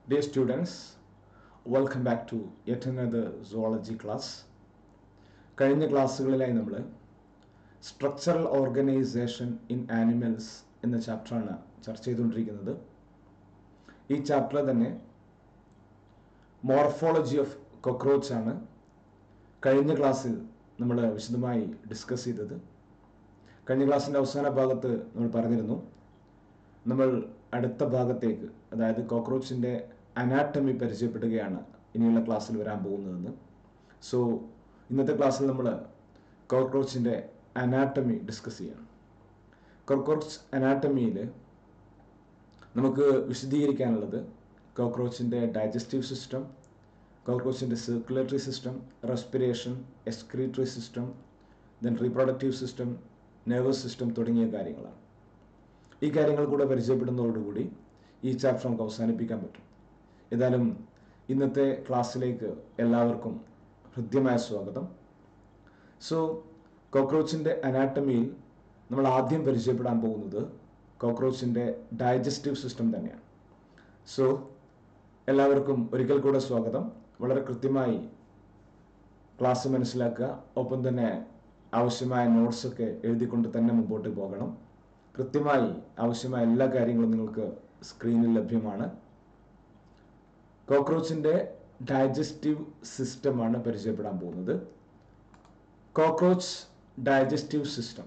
Dear students, welcome back to yet another zoology class. കഴിഞ്ഞ ക്ലാസ്സുകളിലായി നമ്മൾ structural organisation in animals എന്ന ചാപ്റ്ററാണ് ചർച്ച ചെയ്തുകൊണ്ടിരിക്കുന്നത് ഈ ചാപ്റ്റർ തന്നെ മോർഫോളജി ഓഫ് കോക്രോച്ച് ആണ് കഴിഞ്ഞ ക്ലാസ്സിൽ നമ്മൾ വിശദമായി ഡിസ്കസ് ചെയ്തത് കഴിഞ്ഞ ക്ലാസ്സിൻ്റെ അവസാന ഭാഗത്ത് നമ്മൾ പറഞ്ഞിരുന്നു നമ്മൾ അടുത്ത ഭാഗത്തേക്ക് അതായത് കോക്രോച്ചിൻ്റെ അനാട്ടമി പരിചയപ്പെടുകയാണ് ഇനിയുള്ള ക്ലാസ്സിൽ വരാൻ പോകുന്നതെന്ന് സോ ഇന്നത്തെ ക്ലാസ്സിൽ നമ്മൾ കോക്രോച്ചിൻ്റെ അനാട്ടമി ഡിസ്കസ് ചെയ്യണം കോക്രോച്ച് അനാട്ടമിയിൽ നമുക്ക് വിശദീകരിക്കാനുള്ളത് കോക്രോച്ചിൻ്റെ ഡൈജസ്റ്റീവ് സിസ്റ്റം കോക്രോച്ചിൻ്റെ circulatory system respiration excretory system then reproductive system nervous system തുടങ്ങിയ കാര്യങ്ങളാണ് ഈ കാര്യങ്ങൾ കൂടെ പരിചയപ്പെടുന്നതോടുകൂടി ഈ ചാപ്റ്റർ നമുക്ക് അവസാനിപ്പിക്കാൻ പറ്റും ഏതായാലും ഇന്നത്തെ ക്ലാസ്സിലേക്ക് എല്ലാവർക്കും ഹൃദ്യമായ സ്വാഗതം സോ കോക്രോച്ചിൻ്റെ അനാട്ടമിയിൽ നമ്മൾ ആദ്യം പരിചയപ്പെടാൻ പോകുന്നത് കോക്രോച്ചിൻ്റെ ഡൈജസ്റ്റീവ് സിസ്റ്റം തന്നെയാണ് സോ എല്ലാവർക്കും ഒരിക്കൽ കൂടെ സ്വാഗതം വളരെ കൃത്യമായി ക്ലാസ് മനസ്സിലാക്കുക ഒപ്പം തന്നെ ആവശ്യമായ നോട്ട്സൊക്കെ എഴുതിക്കൊണ്ട് തന്നെ മുമ്പോട്ട് പോകണം കൃത്യമായി ആവശ്യമായ എല്ലാ കാര്യങ്ങളും നിങ്ങൾക്ക് സ്ക്രീനിൽ ലഭ്യമാണ് കോക്രോച്ചിൻ്റെ ഡൈജസ്റ്റീവ് സിസ്റ്റമാണ് പരിചയപ്പെടാൻ പോകുന്നത് കോക്രോച്ച് ഡൈജസ്റ്റീവ് സിസ്റ്റം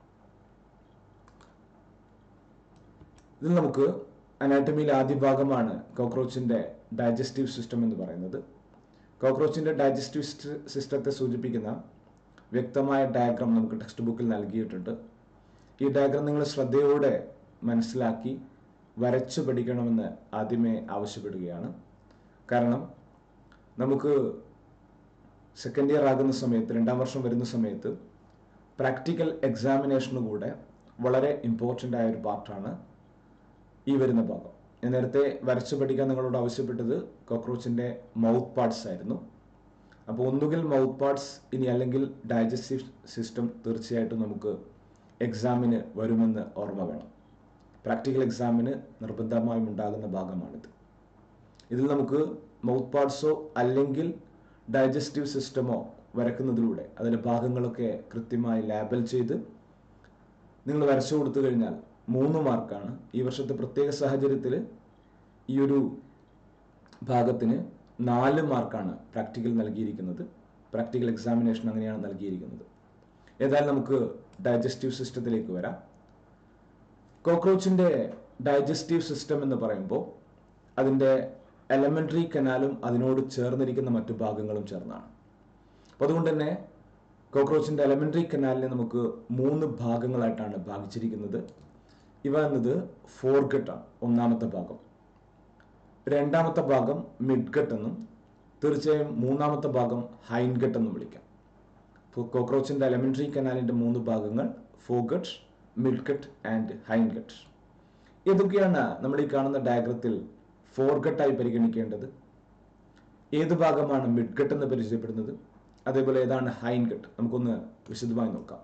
ഇതിൽ നമുക്ക് അനാറ്റമിയിലെ ആദ്യ ഭാഗമാണ് കോക്രോച്ചിൻ്റെ ഡൈജസ്റ്റീവ് സിസ്റ്റം എന്ന് പറയുന്നത് കോക്രോച്ചിൻ്റെ ഡൈജസ്റ്റീവ് സിസ്റ്റത്തെ സൂചിപ്പിക്കുന്ന വ്യക്തമായ ഡയഗ്രാം നമുക്ക് ടെക്സ്റ്റ് ബുക്കിൽ നൽകിയിട്ടുണ്ട് ഈ ഡയഗ്രാം നിങ്ങൾ ശ്രദ്ധയോടെ മനസ്സിലാക്കി വരച്ചു പഠിക്കണമെന്ന് ആദ്യമേ ആവശ്യപ്പെടുകയാണ് കാരണം നമുക്ക് സെക്കൻഡ് ഇയർ ആകുന്ന സമയത്ത് രണ്ടാം വർഷം വരുന്ന സമയത്ത് പ്രാക്ടിക്കൽ എക്സാമിനേഷന് കൂടെ വളരെ ഇമ്പോർട്ടൻ്റ് ആയ ഒരു പാർട്ടാണ് ഈ വരുന്ന ഭാഗം ഞാൻ നേരത്തെ വരച്ചു പഠിക്കാൻ നിങ്ങളോട് ആവശ്യപ്പെട്ടത് കോക്രോച്ചിൻ്റെ മൗത്ത് പാർട്സ് ആയിരുന്നു അപ്പോൾ ഒന്നുകിൽ മൗത്ത് പാർട്സ് ഇനി അല്ലെങ്കിൽ ഡൈജസ്റ്റീവ് സിസ്റ്റം തീർച്ചയായിട്ടും നമുക്ക് എക്സാമിന് വരുമെന്ന് ഓർമ്മ വേണം പ്രാക്ടിക്കൽ എക്സാമിന് നിർബന്ധമായും ഉണ്ടാകുന്ന ഭാഗമാണിത് ഇതിൽ നമുക്ക് മൗത്ത് പാർട്സോ അല്ലെങ്കിൽ ഡൈജസ്റ്റീവ് സിസ്റ്റമോ വരക്കുന്നതിലൂടെ അതിലെ ഭാഗങ്ങളൊക്കെ കൃത്യമായി ലാബൽ ചെയ്ത് നിങ്ങൾ വരച്ചു കൊടുത്തു കഴിഞ്ഞാൽ മൂന്ന് മാർക്കാണ് ഈ വർഷത്തെ പ്രത്യേക സാഹചര്യത്തിൽ ഈ ഒരു ഭാഗത്തിന് നാല് മാർക്കാണ് പ്രാക്ടിക്കൽ നൽകിയിരിക്കുന്നത് പ്രാക്ടിക്കൽ എക്സാമിനേഷൻ അങ്ങനെയാണ് നൽകിയിരിക്കുന്നത് ഏതായാലും നമുക്ക് ഡൈജസ്റ്റീവ് സിസ്റ്റത്തിലേക്ക് വരാം കോക്രോച്ചിൻ്റെ ഡൈജസ്റ്റീവ് സിസ്റ്റം എന്ന് പറയുമ്പോൾ അതിൻ്റെ എലമെൻ്ററി കനാലും അതിനോട് ചേർന്നിരിക്കുന്ന മറ്റു ഭാഗങ്ങളും ചേർന്നാണ് അപ്പോൾ അതുകൊണ്ട് തന്നെ കോക്രോച്ചിൻ്റെ എലമെൻ്ററി കനാലിനെ നമുക്ക് മൂന്ന് ഭാഗങ്ങളായിട്ടാണ് ഭാഗിച്ചിരിക്കുന്നത് ഇവ എന്നത് ഫോർഗട്ടാണ് ഒന്നാമത്തെ ഭാഗം രണ്ടാമത്തെ ഭാഗം മിഡ്ഗട്ട് എന്നും തീർച്ചയായും മൂന്നാമത്തെ ഭാഗം ഹൈൻഗട്ട് എന്നും വിളിക്കാം ഇപ്പോൾ കോക്രോച്ചിൻ്റെ എലമെൻ്ററി കനാലിൻ്റെ മൂന്ന് ഭാഗങ്ങൾ ഫോഗട്ട് മിഡ്ഗട്ട് ആൻഡ് ഹൈൻഗട്ട് ഏതൊക്കെയാണ് നമ്മൾ ഈ കാണുന്ന ഡയഗ്രത്തിൽ ഫോർഗട്ടായി പരിഗണിക്കേണ്ടത് ഏത് ഭാഗമാണ് മിഡ്ഗട്ട് എന്ന് പരിചയപ്പെടുന്നത് അതേപോലെ ഏതാണ് ഹൈൻഗട്ട് നമുക്കൊന്ന് വിശദമായി നോക്കാം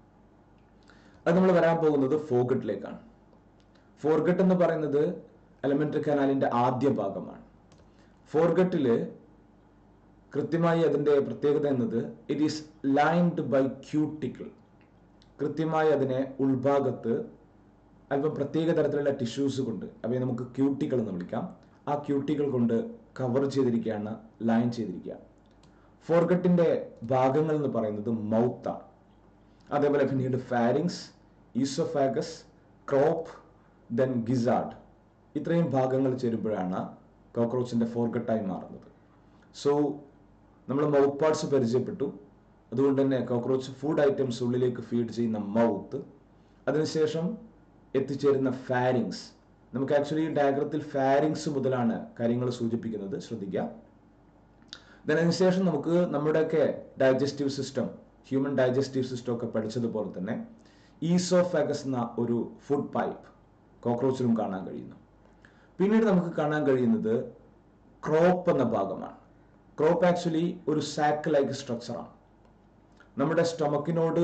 അത് നമ്മൾ വരാൻ പോകുന്നത് ഫോഗട്ടിലേക്കാണ് ഫോർഗട്ട് എന്ന് പറയുന്നത് എലമെന്ററി കനാലിന്റെ ആദ്യ ഭാഗമാണ് ഫോർഗട്ടിൽ കൃത്യമായി അതിൻ്റെ പ്രത്യേകത എന്നത് it is lined by cuticle കൃത്യമായി അതിനെ ഉൾഭാഗത്ത് അല്പം പ്രത്യേക തരത്തിലുള്ള ടിഷ്യൂസ് കൊണ്ട് അവയെ നമുക്ക് ക്യൂട്ടികൾ എന്ന് വിളിക്കാം ആ ക്യൂട്ടികൾ കൊണ്ട് കവർ ചെയ്തിരിക്കുകയാണ് ലൈൻ ചെയ്തിരിക്കുക ഫോർഗട്ടിൻ്റെ ഭാഗങ്ങൾ എന്ന് പറയുന്നത് മൗത്താണ് അതേപോലെ പിന്നീട് ഫാരിങ്സ് ഈസോഫാഗസ് ക്രോപ്പ് ദെൻ ഗിസാഡ് ഇത്രയും ഭാഗങ്ങൾ ചേരുമ്പോഴാണ് കോക്രോച്ചിൻ്റെ ഫോർഗട്ടായി മാറുന്നത് സോ നമ്മൾ മൗത്ത് പാർട്സ് പരിചയപ്പെട്ടു അതുകൊണ്ട് തന്നെ കോക്രോച്ച് ഫുഡ് ഐറ്റംസ് ഉള്ളിലേക്ക് ഫീഡ് ചെയ്യുന്ന മൗത്ത് അതിനുശേഷം എത്തിച്ചേരുന്ന ഫാരിങ്സ് നമുക്ക് ആക്ച്വലി ഡയഗ്രത്തിൽ ഫാരിങ്സ് മുതലാണ് കാര്യങ്ങൾ സൂചിപ്പിക്കുന്നത് ശ്രദ്ധിക്കാം ദെൻ അതിനുശേഷം നമുക്ക് നമ്മുടെയൊക്കെ digestive system human digestive system ഒക്കെ പഠിച്ചതുപോലെ തന്നെ ഈസോഫാഗസ് എന്ന ഒരു ഫുഡ് പൈപ്പ് കോക്രോച്ചിലും കാണാൻ കഴിയുന്നു പിന്നീട് നമുക്ക് കാണാൻ കഴിയുന്നത് ക്രോപ്പ് എന്ന ഭാഗമാണ് ക്രോപ്പ് ആക്ച്വലി ഒരു സാക്ക് ലൈക്ക് സ്ട്രക്ചറാണ് നമ്മുടെ സ്റ്റൊമക്കിനോട്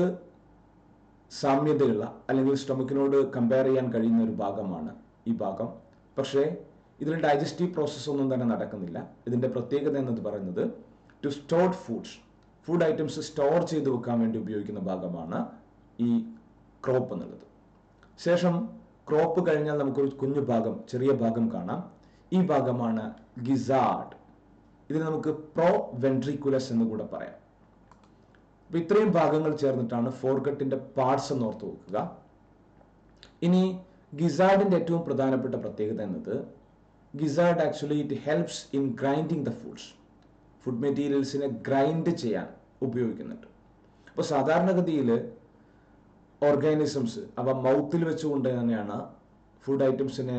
സാമ്യതയുള്ള അല്ലെങ്കിൽ സ്റ്റൊമക്കിനോട് കമ്പയർ ചെയ്യാൻ കഴിയുന്ന ഒരു ഭാഗമാണ് ഈ ഭാഗം പക്ഷേ ഇതിൽ ഡൈജസ്റ്റീവ് പ്രോസസ്സ് ഒന്നും തന്നെ നടക്കുന്നില്ല ഇതിൻ്റെ പ്രത്യേകത എന്നത് പറയുന്നത് to stored foods food items store ചെയ്ത് വെക്കാൻ വേണ്ടി ഉപയോഗിക്കുന്ന ഭാഗമാണ് ഈ ക്രോപ്പ് എന്നുള്ളത് ശേഷം ക്രോപ്പ് കഴിഞ്ഞാൽ നമുക്കൊരു കുഞ്ഞു ഭാഗം ചെറിയ ഭാഗം കാണാം ഈ ഭാഗമാണ് ഗിസാർഡ് ഇതിന് നമുക്ക് പ്രോ വെൻട്രിക്കുലസ് എന്ന് കൂടെ പറയാം അപ്പൊ ഇത്രയും ഭാഗങ്ങൾ ചേർന്നിട്ടാണ് ഫോർഗട്ടിന്റെ പാർട്സ് എന്ന് ഓർത്ത് വെക്കുക ഇനി ഗിസാർഡിന്റെ ഏറ്റവും പ്രധാനപ്പെട്ട പ്രത്യേകത എന്നത് gizzard actually it helps in grinding the foods food മെറ്റീരിയൽസിനെ ഗ്രൈൻഡ് ചെയ്യാൻ ഉപയോഗിക്കുന്നുണ്ട് അപ്പോൾ സാധാരണഗതിയിൽ ഓർഗാനിസംസ് അവ മൗത്തിൽ വെച്ചുകൊണ്ട് തന്നെയാണ് ഫുഡ് ഐറ്റംസിനെ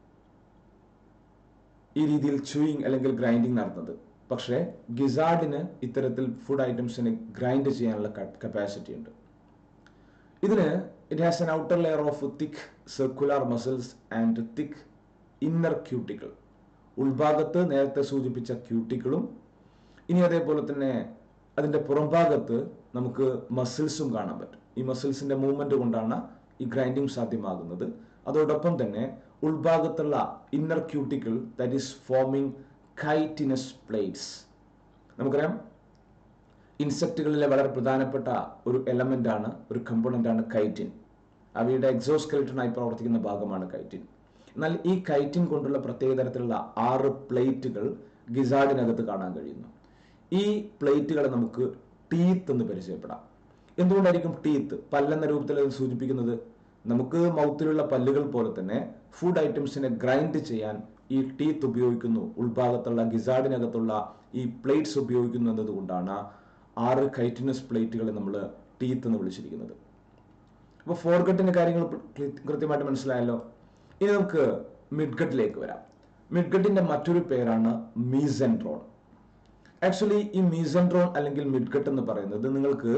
ഈ രീതിയിൽ ചൂയിങ് അല്ലെങ്കിൽ ഗ്രൈൻഡിങ് നടത്തുന്നത് പക്ഷേ ഗിസാർഡിന് ഇത്തരത്തിൽ ഫുഡ് ഐറ്റംസിനെ ഗ്രൈൻഡ് ചെയ്യാനുള്ള കപ്പാസിറ്റി ഉണ്ട് ഇതിന് it has an outer layer of thick circular muscles and thick inner cuticle ഉൾഭാഗത്ത് നേരത്തെ സൂചിപ്പിച്ച ക്യൂട്ടിക്കിളും ഇനി അതേപോലെ തന്നെ അതിൻ്റെ പുറംഭാഗത്ത് നമുക്ക് മസിൽസും കാണാൻ പറ്റും ഈ മസിൽസിന്റെ മൂവ്മെന്റ് കൊണ്ടാണ് ഈ ഗ്രൈൻഡിങ് സാധ്യമാകുന്നത് അതോടൊപ്പം തന്നെ ഉൾഭാഗത്തുള്ള inner cuticle that is forming chitinous plates നമുക്കറിയാം ഇൻസെക്റ്റുകളിലെ വളരെ പ്രധാനപ്പെട്ട ഒരു എലമെന്റ് ആണ് ഒരു കമ്പോണന്റ് ആണ് കൈറ്റിൻ അവയുടെ എക്സോസ്കെലിറ്റനായി പ്രവർത്തിക്കുന്ന ഭാഗമാണ് കൈറ്റിൻ എന്നാൽ ഈ കൈറ്റിൻ കൊണ്ടുള്ള പ്രത്യേക തരത്തിലുള്ള ആറ് പ്ലേറ്റുകൾ ഗിസാർഡിനകത്ത് കാണാൻ കഴിയുന്നു ഈ പ്ലേറ്റുകളെ നമുക്ക് ടീത്ത് എന്ന് പരിചയപ്പെടാം എന്തുകൊണ്ടായിരിക്കും ടീത്ത് പല്ലെന്ന രൂപത്തിൽ അത് സൂചിപ്പിക്കുന്നത് നമുക്ക് മൗത്തിലുള്ള പല്ലുകൾ പോലെ തന്നെ ഫുഡ് ഐറ്റംസിനെ ഗ്രൈൻഡ് ചെയ്യാൻ ഈ ടീത്ത് ഉപയോഗിക്കുന്നു ഉൾഭാഗത്തുള്ള ഗിസാർഡിനകത്തുള്ള ഈ പ്ലേറ്റ്സ് ഉപയോഗിക്കുന്നു എന്നതുകൊണ്ടാണ് ആറ് കൈറ്റിനസ് പ്ലേറ്റുകളെ നമ്മൾ ടീത്ത് എന്ന് വിളിച്ചിരിക്കുന്നത് അപ്പോൾ ഫോർഗട്ടിന്റെ കാര്യങ്ങൾ കൃത്യമായിട്ട് മനസ്സിലായല്ലോ ഇനി നമുക്ക് മിഡ്ഗട്ടിലേക്ക് വരാം മിഡ്ഗട്ടിന്റെ മറ്റൊരു പേരാണ് മീസെൻട്രോൺ ആക്ച്വലി ഈ മീസെൻട്രോൺ അല്ലെങ്കിൽ മിഡ്ഗട്ട് എന്ന് പറയുന്നത് നിങ്ങൾക്ക്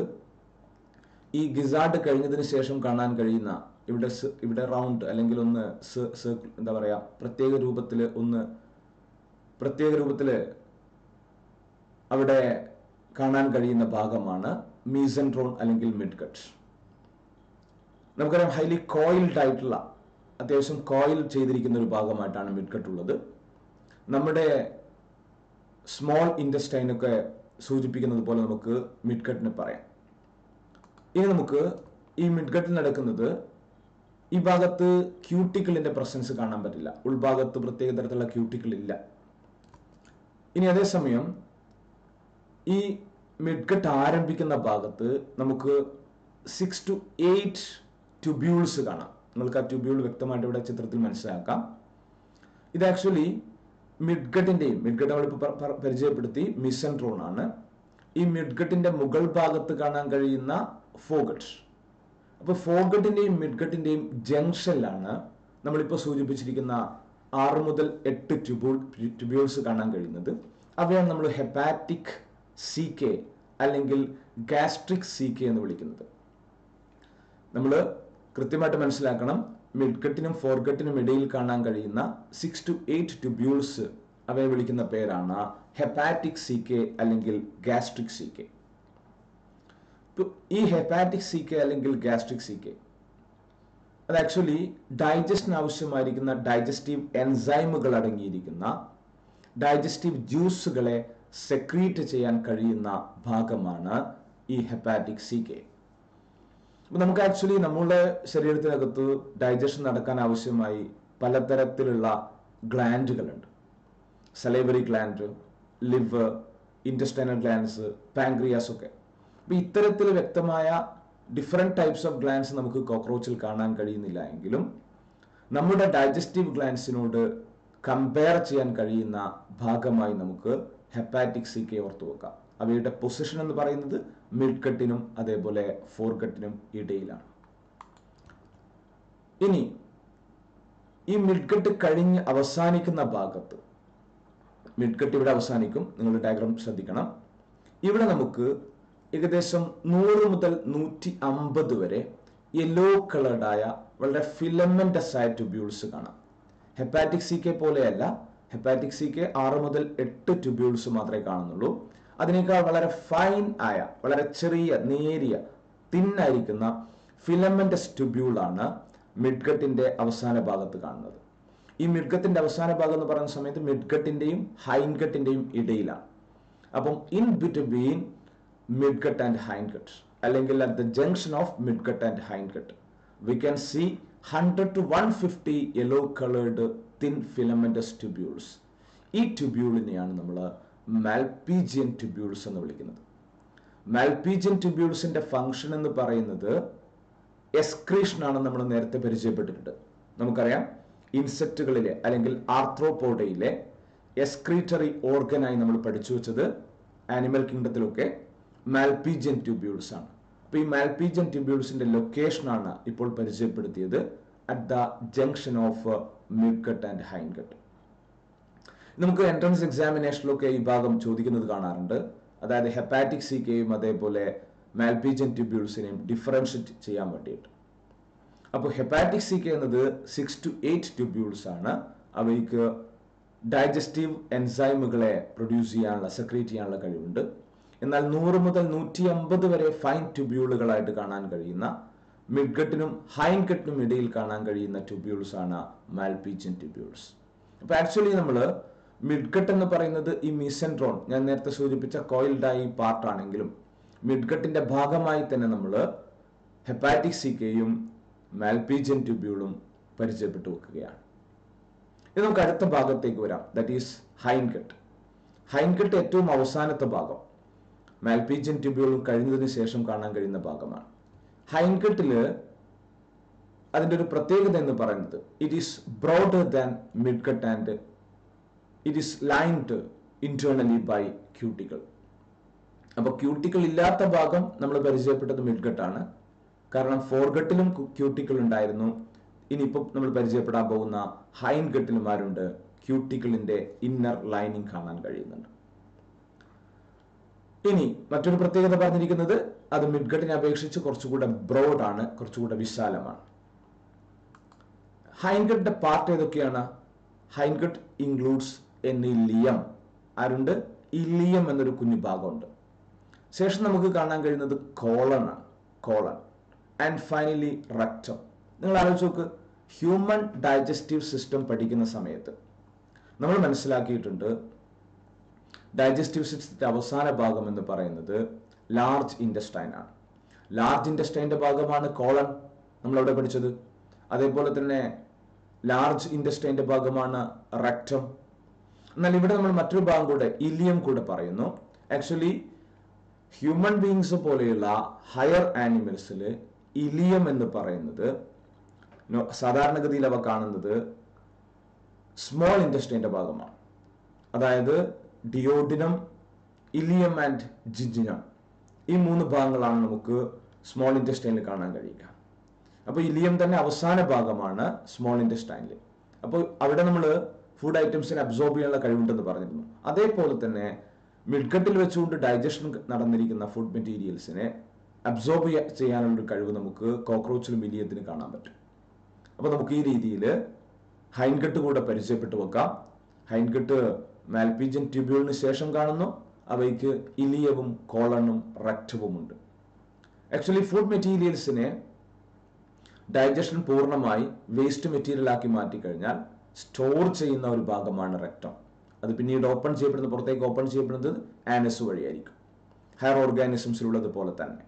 ഈ ഗിസാർഡ് കഴിഞ്ഞതിന് ശേഷം കാണാൻ കഴിയുന്ന ഇവിടെ ഇവിടെ റൗണ്ട് അല്ലെങ്കിൽ ഒന്ന് എന്താ പറയാ പ്രത്യേക രൂപത്തിൽ ഒന്ന് പ്രത്യേക രൂപത്തിൽ അവിടെ കാണാൻ കഴിയുന്ന ഭാഗമാണ് മീസെൻട്രോൺ അല്ലെങ്കിൽ മിഡ്ഗട്ട് നമുക്കറിയാം ഹൈലി കോയിൽഡ് ആയിട്ടുള്ള അത്യാവശ്യം കോയിൽ ചെയ്തിരിക്കുന്ന ഒരു ഭാഗമായിട്ടാണ് മിഡ്ഗട്ട് ഉള്ളത് നമ്മുടെ സ്മോൾ ഇൻഡസ്റ്റൈനൊക്കെ സൂചിപ്പിക്കുന്നത് പോലെ നമുക്ക് മിഡ്ഗട്ടിനെ പറയാം ഇനി നമുക്ക് ഈ മിഡ്ഗട്ടിൽ നടക്കുന്നത് ഈ ഭാഗത്ത് ക്യൂട്ടിക്കിളിന്റെ പ്രസൻസ് കാണാൻ പറ്റില്ല ഉൾഭാഗത്ത് പ്രത്യേക തരത്തിലുള്ള ക്യൂട്ടിക്കിൾ ഇല്ല ഇനി അതേസമയം ഈ മിഡ്ഗട്ട് ആരംഭിക്കുന്ന ഭാഗത്ത് നമുക്ക് സിക്സ് ടു എയ്റ്റ് ട്യൂബ്യൂൾസ് കാണാം നിങ്ങൾക്ക് ആ ട്യൂബ്യൂൾ വ്യക്തമായിട്ട് ഇവിടെ ചിത്രത്തിൽ മനസ്സിലാക്കാം ഇത് ആക്ച്വലി മിഡ്ഗട്ടിന്റെയും മിഡ്ഗട്ട് നമ്മളിപ്പോൾ പരിചയപ്പെടുത്തി മിസൻട്രോൺ ആണ് ഈ മിഡ്ഗട്ടിന്റെ മുകൾ ഭാഗത്ത് കാണാൻ കഴിയുന്ന ഫോഗട്ട് അപ്പോൾ ഫോഗട്ടിന്റെയും മിഡ്ഗട്ടിന്റെയും ജംഗ്ഷനിലാണ് നമ്മളിപ്പോൾ സൂചിപ്പിച്ചിരിക്കുന്ന ആറ് മുതൽ എട്ട് ട്യൂബൂൾ ട്യൂബ്യൂൾസ് കാണാൻ കഴിയുന്നത് അവയാണ് നമ്മൾ ഹെപ്പാറ്റിക് സി കെ അല്ലെങ്കിൽ ഗാസ്ട്രിക് സി കെ എന്ന് വിളിക്കുന്നത് നമ്മൾ കൃത്യമായിട്ട് മനസ്സിലാക്കണം മിഡ്ഗട്ടിനും ഫോർഗട്ടിനും ഇടയിൽ കാണാൻ കഴിയുന്ന സിക്സ് ടു എയ്റ്റ് ട്യൂബ്യൂൾസ് അവയെ വിളിക്കുന്ന പേരാണ് ഹെപ്പാറ്റിക് സി കെ അല്ലെങ്കിൽ ഗാസ്ട്രിക് സി കെ ഈ ഹെപ്പാറ്റിക് സി കെ അല്ലെങ്കിൽ ഗാസ്ട്രിക് സി കെ അത് ആക്ച്വലി ഡൈജസ്റ്റിന് ആവശ്യമായിരിക്കുന്ന ഡൈജസ്റ്റീവ് എൻസൈമുകൾ അടങ്ങിയിരിക്കുന്ന ഡൈജസ്റ്റീവ് ജ്യൂസുകളെ സെക്രീറ്റ് ചെയ്യാൻ കഴിയുന്ന ഭാഗമാണ് ഈ ഹെപ്പാറ്റിക് സി കെ അപ്പൊ നമുക്ക് ആക്ച്വലി നമ്മുടെ ശരീരത്തിനകത്ത് ഡൈജഷൻ നടക്കാൻ ആവശ്യമായി പലതരത്തിലുള്ള ഗ്ലാൻഡുകളുണ്ട് salivary gland liver intestinal glands pancreas ഒക്കെ അപ്പൊ ഇത്തരത്തിൽ വ്യക്തമായ ഡിഫറെന്റ് ടൈപ്സ് ഓഫ് ഗ്ലാൻഡ്സ് നമുക്ക് കോക്രോച്ചിൽ കാണാൻ കഴിയുന്നില്ല എങ്കിലും നമ്മുടെ ഡൈജസ്റ്റീവ് ഗ്ലാൻഡ്സിനോട് കമ്പയർ ചെയ്യാൻ കഴിയുന്ന ഭാഗമായി നമുക്ക് ഹെപ്പാറ്റിക് സി കെ ഓർത്തു വെക്കാം അവയുടെ പൊസിഷൻ എന്ന് പറയുന്നത് മിഡ് കട്ടിനും അതേപോലെ ഫോർ കട്ടിനും ഇടയിലാണ് ഇനി ഈ മിഡ്കട്ട് കഴിഞ്ഞ് അവസാനിക്കുന്ന ഭാഗത്ത് മിഡ്കട്ട് ഇവിടെ അവസാനിക്കും നിങ്ങൾ ഡയഗ്രാം ശ്രദ്ധിക്കണം ഇവിടെ നമുക്ക് ഏകദേശം നൂറ് മുതൽ നൂറ്റി അമ്പത് വരെ യെല്ലോ കളർഡായ വളരെ ഫിലമെന്റസ് ആയ ട്യൂബ്യൂൾസ് കാണാം ഹെപ്പാറ്റിക് സി കെ പോലെയല്ല ഹെപ്പാറ്റിക് സി കെ ആറ് മുതൽ എട്ട് ട്യൂബ്യൂൾസ് മാത്രമേ കാണുന്നുള്ളൂ അതിനേക്കാൾ വളരെ ഫൈൻ ആയ വളരെ ചെറിയ നേരിയ തിന്നായിരിക്കുന്ന ഫിലമെന്റസ് ട്യൂബ്യൂളാണ് മിഡ്ഗട്ടിന്റെ അവസാന ഭാഗത്ത് കാണുന്നത് ഈ മിഡ്ഗത്തിന്റെ അവസാന ഭാഗം എന്ന് പറയുന്ന സമയത്ത് മിഡ്ഗട്ടിന്റെയും ഹൈൻഗട്ടിന്റെയും ഇടയിലാണ് അപ്പം in between midgut and hindgut അല്ലെങ്കിൽ at the junction of midgut and hindgut we can see hundred to one fifty yellow coloured thin filamentous tubules ഈ ട്യൂബ്യൂളിനെയാണ് നമ്മൾ മാൽപീജിയൻ ട്യൂബ്യൂൾസ് എന്ന് വിളിക്കുന്നത് മാൽപീജിയൻ ട്യൂബ്യൂൾസിന്റെ ഫംഗ്ഷൻ എന്ന് പറയുന്നത് എസ്ക്രീഷൻ ആണെന്ന് നമ്മൾ നേരത്തെ പരിചയപ്പെട്ടിട്ടുണ്ട് നമുക്കറിയാം ഇൻസെക്റ്റുകളിലെ അല്ലെങ്കിൽ ആർത്രോപോഡയിലെ എസ്ക്രീറ്ററി ഓർഗനായി നമ്മൾ പഠിച്ചു വെച്ചത് ആനിമൽ കിങ്ഡത്തിലൊക്കെ മാൽപീജിയൻ ട്യൂബ്യൂൾസ് ആണ് അപ്പോൾ ഈ മാൽപീജിയൻ ട്യൂബ്യൂൾസിന്റെ ലൊക്കേഷനാണ് ഇപ്പോൾ പരിചയപ്പെടുത്തിയത് at the junction of midgut and hindgut നമുക്ക് എൻട്രൻസ് എക്സാമിനേഷനിലൊക്കെ ഈ ഭാഗം ചോദിക്കുന്നത് കാണാറുണ്ട് അതായത് ഹെപ്പാറ്റിക് സിക്കെയും അതേപോലെ മാൽപീജിയൻ ട്യൂബ്യൂൾസിനെയും ഡിഫറൻഷിയേറ്റ് ചെയ്യാൻ വേണ്ടിയിട്ട് അപ്പോൾ ഹെപ്പാറ്റിക് സിക്ക് എന്നത് സിക്സ് ടു എയ്റ്റ് ട്യൂബ്യൂൾസ് ആണ് അവയ്ക്ക് ഡൈജസ്റ്റീവ് എൻസൈമുകളെ പ്രൊഡ്യൂസ് ചെയ്യാനുള്ള സെക്രീറ്റ് ചെയ്യാനുള്ള കഴിവുണ്ട് എന്നാൽ നൂറ് മുതൽ നൂറ്റി അമ്പത് വരെ ഫൈൻ ട്യൂബ്യൂളുകളായിട്ട് കാണാൻ കഴിയുന്ന മിഡ്ഗട്ടിനും ഹൈൻഗട്ടിനും ഇടയിൽ കാണാൻ കഴിയുന്ന ട്യൂബ്യൂൾസ് ആണ് മാൽപീജിയൻ ട്യൂബ്യൂൾസ് അപ്പൊ ആക്ച്വലി നമ്മൾ മിഡ്ഗട്ട് എന്ന് പറയുന്നത് ഈ മിസെൻട്രോൺ ഞാൻ നേരത്തെ സൂചിപ്പിച്ച കോയിൽഡായി പാർട്ട് ആണെങ്കിലും മിഡ്ഗട്ടിന്റെ ഭാഗമായി തന്നെ നമ്മൾ ഹെപ്പാറ്റിക് സിക്കെയും മാൽപീജിയൻ ട്യൂബ്യൂളും പരിചയപ്പെട്ടു വെക്കുകയാണ് ഇനി നമുക്ക് അടുത്ത ഭാഗത്തേക്ക് വരാം ദാറ്റ് ഈസ് ഹൈൻഗട്ട് ഹൈൻഗട്ട് ഏറ്റവും അവസാനത്തെ ഭാഗം മാൽപീജിയൻ ട്യൂബ്യൂളും കഴിഞ്ഞതിന് ശേഷം കാണാൻ കഴിയുന്ന ഭാഗമാണ് ഹൈൻഗട്ടില് അതിന്റെ ഒരു പ്രത്യേകത എന്ന് പറയുന്നത് it is broader than midgut and it is lined internally by cuticle അപ്പൊ ക്യൂട്ടികൾ ഇല്ലാത്ത ഭാഗം നമ്മൾ പരിചയപ്പെട്ടത് മിഡ്ഗട്ടാണ് കാരണം ഫോർഗട്ടിലും ക്യൂട്ടികൾ ഉണ്ടായിരുന്നു ഇനിയിപ്പോൾ നമ്മൾ പരിചയപ്പെടാൻ പോകുന്ന ഹൈൻഗട്ടിലും ആരുണ്ട് ക്യൂട്ടിക്കിളിന്റെ ഇന്നർ ലൈനിങ് കാണാൻ കഴിയുന്നുണ്ട് ഇനി മറ്റൊരു പ്രത്യേകത പറഞ്ഞിരിക്കുന്നത് അത് മിഡ്ഗട്ടിനെ അപേക്ഷിച്ച് കുറച്ചുകൂടെ ബ്രോഡ് ആണ് കുറച്ചുകൂടെ വിശാലമാണ് ഹൈൻഗട്ടിന്റെ പാർട്ട് ഏതൊക്കെയാണ് ഹൈൻഗട്ട് ഇൻക്ലൂഡ്സ് എൻ ഇലിയം ആരുണ്ട് ഇലിയം എന്നൊരു കുഞ്ഞു ഭാഗമുണ്ട് ശേഷം നമുക്ക് കാണാൻ കഴിയുന്നത് കോളൺ ആണ് കോളൺ ആൻഡ് ഫൈനലി റക്റ്റം നിങ്ങൾ ആലോചിച്ച് നോക്ക് ഹ്യൂമൻ ഡൈജസ്റ്റീവ് സിസ്റ്റം പഠിക്കുന്ന സമയത്ത് നമ്മൾ മനസ്സിലാക്കിയിട്ടുണ്ട് ഡൈജസ്റ്റീവ് സിസ്റ്റത്തിന്റെ അവസാന ഭാഗം എന്ന് പറയുന്നത് ലാർജ് ഇൻഡസ്റ്റൈൻ ആണ് ലാർജ് ഇൻഡസ്റ്റൈൻ്റെ ഭാഗമാണ് കോളൺ നമ്മൾ അവിടെ പഠിച്ചത് അതേപോലെ തന്നെ ലാർജ് ഇൻഡസ്റ്റൈൻ്റെ ഭാഗമാണ് റക്റ്റം എന്നാൽ ഇവിടെ നമ്മൾ മറ്റൊരു ഭാഗം കൂടെ ഇലിയം കൂടെ പറയുന്നു ആക്ച്വലി ഹ്യൂമൻ ബീങ്സ് പോലെയുള്ള ഹയർ ആനിമൽസിൽ ഇലിയം എന്ന് പറയുന്നത് സാധാരണഗതിയിൽ അവ കാണുന്നത് സ്മോൾ ഇൻഡസ്ട്രീൻ്റെ ഭാഗമാണ് അതായത് ഡിയോഡിനം ഇലിയം ആൻഡ് ജിഞ്ചിനം ഈ മൂന്ന് ഭാഗങ്ങളാണ് നമുക്ക് സ്മോൾ ഇൻഡസ്ട്രൈനിൽ കാണാൻ കഴിയുക അപ്പോൾ ഇലിയം തന്നെ അവസാന ഭാഗമാണ് സ്മോൾ ഇൻഡസ്ട്രൈനിൽ അപ്പോൾ അവിടെ നമ്മൾ ഫുഡ് ഐറ്റംസിനെ അബ്സോർബ് ചെയ്യാനുള്ള കഴിവുണ്ടെന്ന് പറഞ്ഞിരുന്നു അതേപോലെ തന്നെ മിഡ്ഗട്ടിൽ വെച്ചുകൊണ്ട് ഡൈജഷൻ നടന്നിരിക്കുന്ന ഫുഡ് മെറ്റീരിയൽസിനെ അബ്സോർബ് ചെയ്യാനുള്ള ഒരു കഴിവ് നമുക്ക് കോക്രോച്ചിലും ഇലിയത്തിന് കാണാൻ പറ്റും അപ്പോൾ നമുക്ക് ഈ രീതിയിൽ ഹൈൻകട്ട് കൂടെ പരിചയപ്പെട്ടു വെക്കാം ഹൈൻകട്ട് മാൽപീജിയൻ ട്യൂബ്യൂളിന് ശേഷം കാണുന്നു അവയ്ക്ക് ഇലിയവും കോളണും റക്റ്റവും ഉണ്ട് ആക്ച്വലി ഫുഡ് മെറ്റീരിയൽസിനെ ഡൈജഷൻ പൂർണ്ണമായി വേസ്റ്റ് മെറ്റീരിയൽ ആക്കി മാറ്റിക്കഴിഞ്ഞാൽ സ്റ്റോർ ചെയ്യുന്ന ഒരു ഭാഗമാണ് റെക്ടം അത് പിന്നീട് ഓപ്പൺ ചെയ്യപ്പെടുന്നത് പുറത്തേക്ക് ഓപ്പൺ ചെയ്യപ്പെടുന്നത് ആനസ് വഴിയായിരിക്കും ഹയർ ഓർഗാനിസംസിലുള്ളത് പോലെ തന്നെ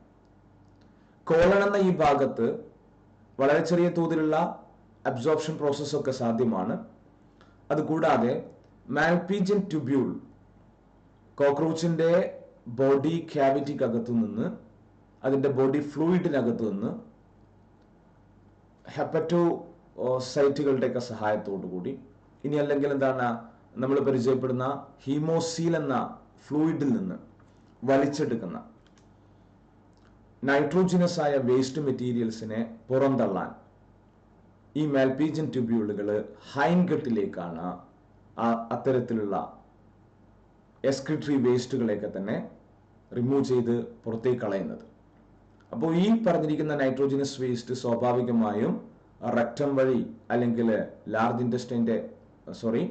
കോളൺ എന്ന ഈ ഭാഗത്ത് വളരെ ചെറിയ തോതിലുള്ള അബ്സോർപ്ഷൻ പ്രോസസ് ഒക്കെ സാധ്യമാണ് അതുകൂടാതെ മാൽപീജിയൻ ട്യൂബ്യൂൾ കോക്രോച്ചിന്റെ ബോഡി ക്യാവിറ്റിക്കകത്തു നിന്ന് അതിന്റെ ബോഡി ഫ്ലൂയിഡിനകത്തു നിന്ന് ഹെപ്പറ്റോ സൈറ്റുകളുടെയൊക്കെ സഹായത്തോടു കൂടി ഇനി അല്ലെങ്കിൽ എന്താണ് നമ്മൾ പരിചയപ്പെടുന്ന ഹീമോസീൽ എന്ന ഫ്ലൂയിഡിൽ നിന്ന് വലിച്ചെടുക്കുന്ന നൈട്രോജിനസ് ആയ വേസ്റ്റ് മെറ്റീരിയൽസിനെ പുറന്തള്ളാൻ ഈ മാൽപീജിയൻ ട്യൂബ്യൂളുകൾ ഹൈൻഗട്ടിലേക്കാണ് അത്തരത്തിലുള്ള എക്സ്ക്രിറ്ററി വേസ്റ്റുകളെയൊക്കെ തന്നെ റിമൂവ് ചെയ്ത് പുറത്തേക്ക് കളയുന്നത് അപ്പോൾ ഈ പറഞ്ഞിരിക്കുന്ന നൈട്രോജിനസ് വേസ്റ്റ് സ്വാഭാവികമായും റക്റ്റം വഴി അല്ലെങ്കിൽ ലാർജ് ഇൻഡസ്ട്രീൻ്റെ സോറി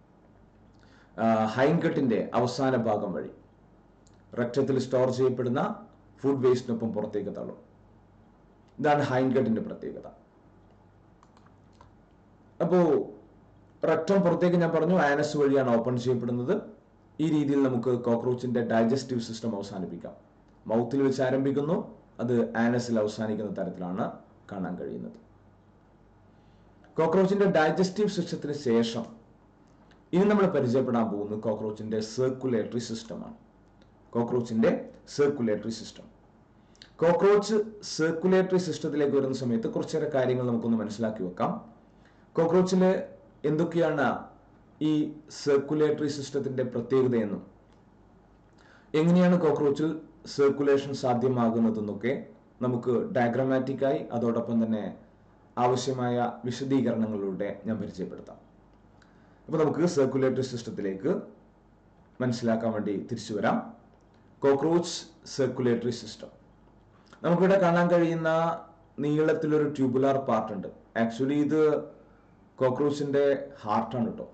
ഹൈൻകട്ടിൻ്റെ അവസാന ഭാഗം വഴി റക്റ്റത്തിൽ സ്റ്റോർ ചെയ്യപ്പെടുന്ന ഫുഡ് വേസ്റ്റിനൊപ്പം പുറത്തേക്ക് തള്ളും ഇതാണ് ഹൈൻകട്ടിൻ്റെ പ്രത്യേകത അപ്പോൾ റക്റ്റം പുറത്തേക്ക് ഞാൻ പറഞ്ഞു ആനസ് വഴിയാണ് ഓപ്പൺ ചെയ്യപ്പെടുന്നത് ഈ രീതിയിൽ നമുക്ക് കോക്രോച്ചിന്റെ ഡൈജസ്റ്റീവ് സിസ്റ്റം അവസാനിപ്പിക്കാം മൗത്തിൽ വെച്ച് ആരംഭിക്കുന്നു അത് ആനസിൽ അവസാനിക്കുന്ന തരത്തിലാണ് കാണാൻ കഴിയുന്നത് കോക്രോച്ചിന്റെ ഡൈജസ്റ്റീവ് സിസ്റ്റത്തിന് ശേഷം ഇനി നമ്മൾ പരിചയപ്പെടാൻ പോകുന്നത് കോക്രോച്ചിന്റെ സർക്കുലേറ്ററി സിസ്റ്റമാണ് കോക്രോച്ചിന്റെ സർക്കുലേറ്ററി സിസ്റ്റം കോക്രോച്ച് സർക്കുലേറ്ററി സിസ്റ്റത്തിലേക്ക് വരുന്ന സമയത്ത് കുറച്ചേറെ കാര്യങ്ങൾ നമുക്കൊന്ന് മനസ്സിലാക്കി വെക്കാം കോക്രോച്ചിൽ എന്തൊക്കെയാണ് ഈ സർക്കുലേറ്ററി സിസ്റ്റത്തിന്റെ പ്രത്യേകതയെന്നും എങ്ങനെയാണ് കോക്രോച്ചിൽ സർക്കുലേഷൻ സാധ്യമാകുന്നതെന്നൊക്കെ നമുക്ക് ഡയഗ്രമാറ്റിക്കായി അതോടൊപ്പം തന്നെ ആവശ്യമായ വിശദീകരണങ്ങളിലൂടെ ഞാൻ പരിചയപ്പെടുത്താം അപ്പോൾ നമുക്ക് സർക്കുലേറ്ററി സിസ്റ്റത്തിലേക്ക് മനസ്സിലാക്കാൻ വേണ്ടി തിരിച്ചു വരാം കോക്രോച്ച് സർക്കുലേറ്ററി സിസ്റ്റം നമുക്കിവിടെ കാണാൻ കഴിയുന്ന നീളത്തിലൊരു ട്യൂബുലാർ പാർട്ട് ഉണ്ട് ആക്ച്വലി ഇത് കോക്രോച്ചിന്റെ ഹാർട്ടാണ് കേട്ടോ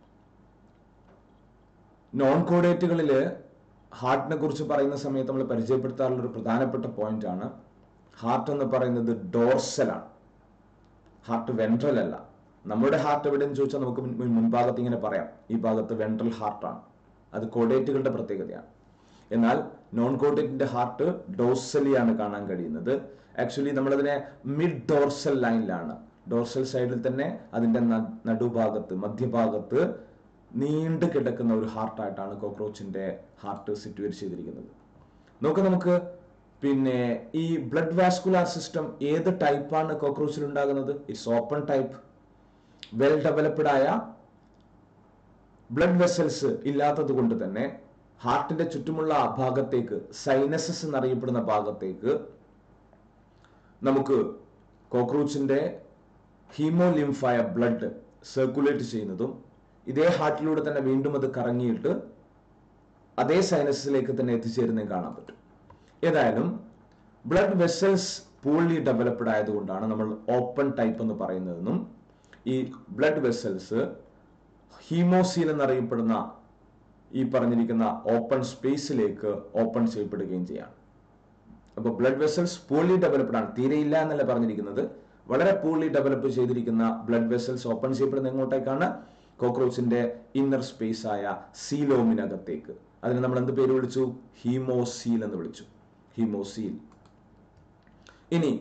നോൺ കോഡേറ്റുകളിൽ ഹാർട്ടിനെ കുറിച്ച് പറയുന്ന സമയത്ത് നമ്മൾ പരിചയപ്പെടുത്താറുള്ള ഒരു പ്രധാനപ്പെട്ട പോയിന്റ് ആണ് ഹാർട്ട് എന്ന് പറയുന്നത് ഡോർസലാണ് ഹാർട്ട് വെൻട്രൽ അല്ല നമ്മുടെ ഹാർട്ട് എവിടെയെന്ന് ചോദിച്ചാൽ നമുക്ക് മുൻ- മുൻഭാഗത്ത് ഇങ്ങനെ പറയാം ഈ ഭാഗത്ത് വെൻട്രൽ ഹാർട്ടാണ് അത് കോഡേറ്റുകളുടെ പ്രത്യേകതയാണ് എന്നാൽ നോൺ കോഡേറ്റിന്റെ ഹാർട്ട് ഡോർസലിയാണ് കാണാൻ കഴിയുന്നത് ആക്ച്വലി നമ്മളതിനെ മിഡ് ഡോർസൽ ലൈനിലാണ് ഡോർസൽ സൈഡിൽ തന്നെ അതിന്റെ ന- നടുഭാഗത്ത് മധ്യഭാഗത്ത് നീണ്ടു കിടക്കുന്ന ഒരു ഹാർട്ടായിട്ടാണ് കോക്രോച്ചിന്റെ ഹാർട്ട് സിറ്റുവേറ്റ് ചെയ്തിരിക്കുന്നത് നോക്ക് നമുക്ക് പിന്നെ ഈ ബ്ലഡ് വാസ്കുലാർ സിസ്റ്റം ഏത് ടൈപ്പാണ് കോക്രോച്ചിൽ ഉണ്ടാകുന്നത് it's open type well developed ആയ ബ്ലഡ് വെസൽസ് ഇല്ലാത്തത് കൊണ്ട് തന്നെ ഹാർട്ടിന്റെ ചുറ്റുമുള്ള ആ ഭാഗത്തേക്ക് സൈനസസ് എന്നറിയപ്പെടുന്ന ഭാഗത്തേക്ക് നമുക്ക് കോക്രോച്ചിന്റെ ഹീമോലിംഫായ ബ്ലഡ് സർക്കുലേറ്റ് ചെയ്യുന്നതും ഇതേ ഹാർട്ടിലൂടെ തന്നെ വീണ്ടും അത് കറങ്ങിയിട്ട് അതേ സൈനസിലേക്ക് തന്നെ എത്തിച്ചേരുന്നതും കാണാൻ പറ്റും ഏതായാലും ബ്ലഡ് വെസൽസ് പൂർലി ഡെവലപ്ഡ് ആയതുകൊണ്ടാണ് നമ്മൾ ഓപ്പൺ ടൈപ്പ് എന്ന് പറയുന്നതെന്നും ഈ ബ്ലഡ് വെസൽസ് ഹീമോസീൽ എന്നറിയപ്പെടുന്ന ഈ പറഞ്ഞിരിക്കുന്ന ഓപ്പൺ സ്പേസിലേക്ക് ഓപ്പൺ ചെയ്യപ്പെടുകയും ചെയ്യാം അപ്പോൾ ബ്ലഡ് വെസൽസ് പൂർലി ഡെവലപ്ഡ് ആണ് തീരെ ഇല്ല എന്നല്ല പറഞ്ഞിരിക്കുന്നത് വളരെ പൂർലി ഡെവലപ്പ് ചെയ്തിരിക്കുന്ന ബ്ലഡ് വെസൽസ് ഓപ്പൺ ചെയ്യപ്പെടുന്ന എങ്ങോട്ടേക്കാണ് കോക്രോച്ചിന്റെ ഇന്നർ സ്പേസ് ആയ സീലോമിനകത്തേക്ക് അതിന് നമ്മൾ എന്ത് പേര് വിളിച്ചു ഹീമോസീൽ എന്ന് വിളിച്ചു ഹീമോസീൽ ഇനി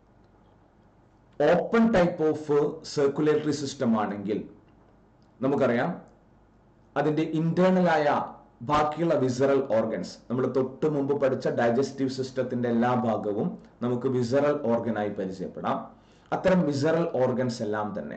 open type of circulatory system ആണെങ്കിൽ നമുക്കറിയാം അതിന്റെ ഇന്റേണൽ ആയ ബാക്കിയുള്ള വിസറൽ ഓർഗൻസ് നമ്മൾ തൊട്ട് മുമ്പ് പഠിച്ച ഡൈജസ്റ്റീവ് സിസ്റ്റത്തിന്റെ എല്ലാ ഭാഗവും നമുക്ക് വിസറൽ ഓർഗനായി പരിചയപ്പെടാം അത്തരം വിസറൽ ഓർഗൻസ് എല്ലാം തന്നെ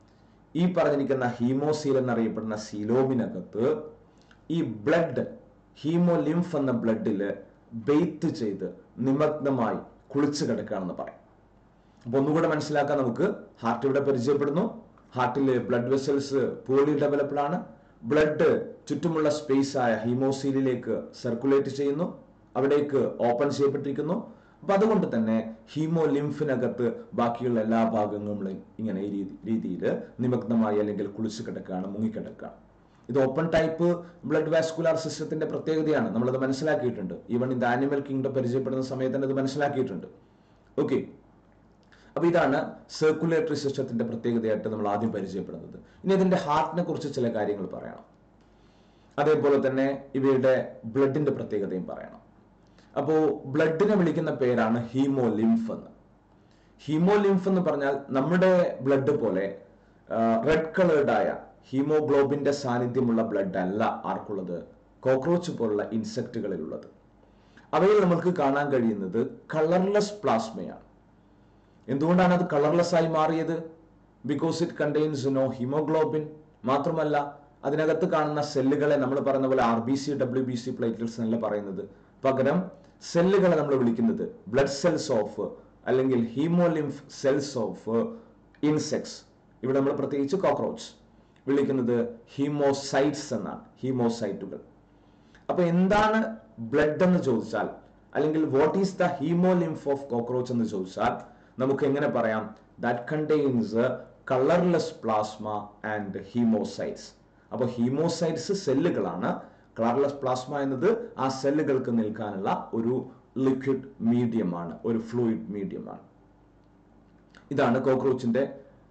ഈ പറഞ്ഞിരിക്കുന്ന ഹീമോസീൽ എന്നറിയപ്പെടുന്ന സീലോമിനകത്ത് ഈ ബ്ലഡ് ഹീമോലിംഫ് എന്ന ബ്ലഡിൽ ബെയ്ത്ത് ചെയ്ത് നിമഗ്നമായി കുളിച്ചു കിടക്കുകയാണെന്ന് പറയാം അപ്പൊ ഒന്നുകൂടെ മനസ്സിലാക്കാൻ നമുക്ക് ഹാർട്ട് ഇവിടെ പരിചയപ്പെടുന്നു ഹാർട്ടിലെ ബ്ലഡ് വെസൽസ് പൂർലി ഡെവലപ്ഡ് ആണ് ബ്ലഡ് ചുറ്റുമുള്ള സ്പേസ് ആയ ഹീമോസീലിലേക്ക് സർക്കുലേറ്റ് ചെയ്യുന്നു അവിടേക്ക് ഓപ്പൺ ചെയ്യപ്പെട്ടിരിക്കുന്നു അപ്പൊ അതുകൊണ്ട് തന്നെ ഹീമോ ലിംഫിനകത്ത് ബാക്കിയുള്ള എല്ലാ ഭാഗങ്ങളും ഇങ്ങനെ ഈ രീതി രീതിയിൽ നിമഗ്നമായി അല്ലെങ്കിൽ കുളിച്ചു കിടക്കുകയാണ് മുങ്ങിക്കിടക്കുകയാണ് ഇത് ഓപ്പൺ ടൈപ്പ് ബ്ലഡ് വാസ്കുലാർ സിസ്റ്റത്തിന്റെ പ്രത്യേകതയാണ് നമ്മളത് മനസ്സിലാക്കിയിട്ടുണ്ട് ഈവൺ ഇത് ആനിമൽ കിങ്ഡം പരിചയപ്പെടുന്ന സമയത്ത് തന്നെ ഇത് മനസ്സിലാക്കിയിട്ടുണ്ട് ഓക്കെ അപ്പൊ ഇതാണ് സർക്കുലേറ്ററി സിസ്റ്റത്തിന്റെ പ്രത്യേകതയായിട്ട് നമ്മൾ ആദ്യം പരിചയപ്പെടുന്നത് ഇനി ഇതിന്റെ ഹാർട്ടിനെ കുറിച്ച് ചില കാര്യങ്ങൾ പറയണം അതേപോലെ തന്നെ ഇവയുടെ ബ്ലഡിന്റെ പ്രത്യേകതയും പറയണം അപ്പോ ബ്ലഡിനെ വിളിക്കുന്ന പേരാണ് ഹീമോലിംഫ് എന്ന് ഹീമോലിംഫ് എന്ന് പറഞ്ഞാൽ നമ്മുടെ ബ്ലഡ് പോലെ റെഡ് കളേർഡ് ആയ ഹീമോഗ്ലോബിന്റെ സാന്നിധ്യമുള്ള ബ്ലഡ് അല്ല ആർക്കുള്ളത് കോക്രോച്ച് പോലുള്ള ഇൻസെക്റ്റുകളിലുള്ളത് അവയിൽ നമുക്ക് കാണാൻ കഴിയുന്നത് കളർലെസ് പ്ലാസ്മയാണ് എന്തുകൊണ്ടാണ് അത് കളർലെസ് ആയി മാറിയത് because it contains no haemoglobin മാത്രമല്ല അതിനകത്ത് കാണുന്ന സെല്ലുകളെ നമ്മൾ പറയുന്ന പോലെ R B C W B C platelets എന്നല്ല പറയുന്നത് പകരം സെല്ലുകളെ നമ്മൾ വിളിക്കുന്നത് ബ്ലഡ് സെൽസ് ഓഫ് അല്ലെങ്കിൽ ഹീമോലിംഫ് സെൽസ് ഓഫ് ഇൻസെക്ട്സ് ഇവിടെ നമ്മൾ പ്രത്യേകിച്ച് കോക്രോച്ച് വിളിക്കുന്നത് ഹീമോസൈറ്റ്സ് എന്നാണ് ഹീമോസൈറ്റുകൾ അപ്പൊ എന്താണ് ബ്ലഡ് എന്ന് ചോദിച്ചാൽ അല്ലെങ്കിൽ what is the haemolymph of cockroach എന്ന് ചോദിച്ചാൽ നമുക്ക് എങ്ങനെ പറയാം that contains colourless plasma and haemocytes അപ്പോൾ ഹീമോസൈറ്റ്സ് സെല്ലുകളാണ് കളർലെസ് പ്ലാസ്മ എന്നത് ആ സെല്ലുകൾക്ക് നിൽക്കാനുള്ള ഒരു ലിക്വിഡ് മീഡിയമാണ് ഒരു ഫ്ലൂയിഡ് മീഡിയമാണ് ഇതാണ് കോക്രോച്ചിന്റെ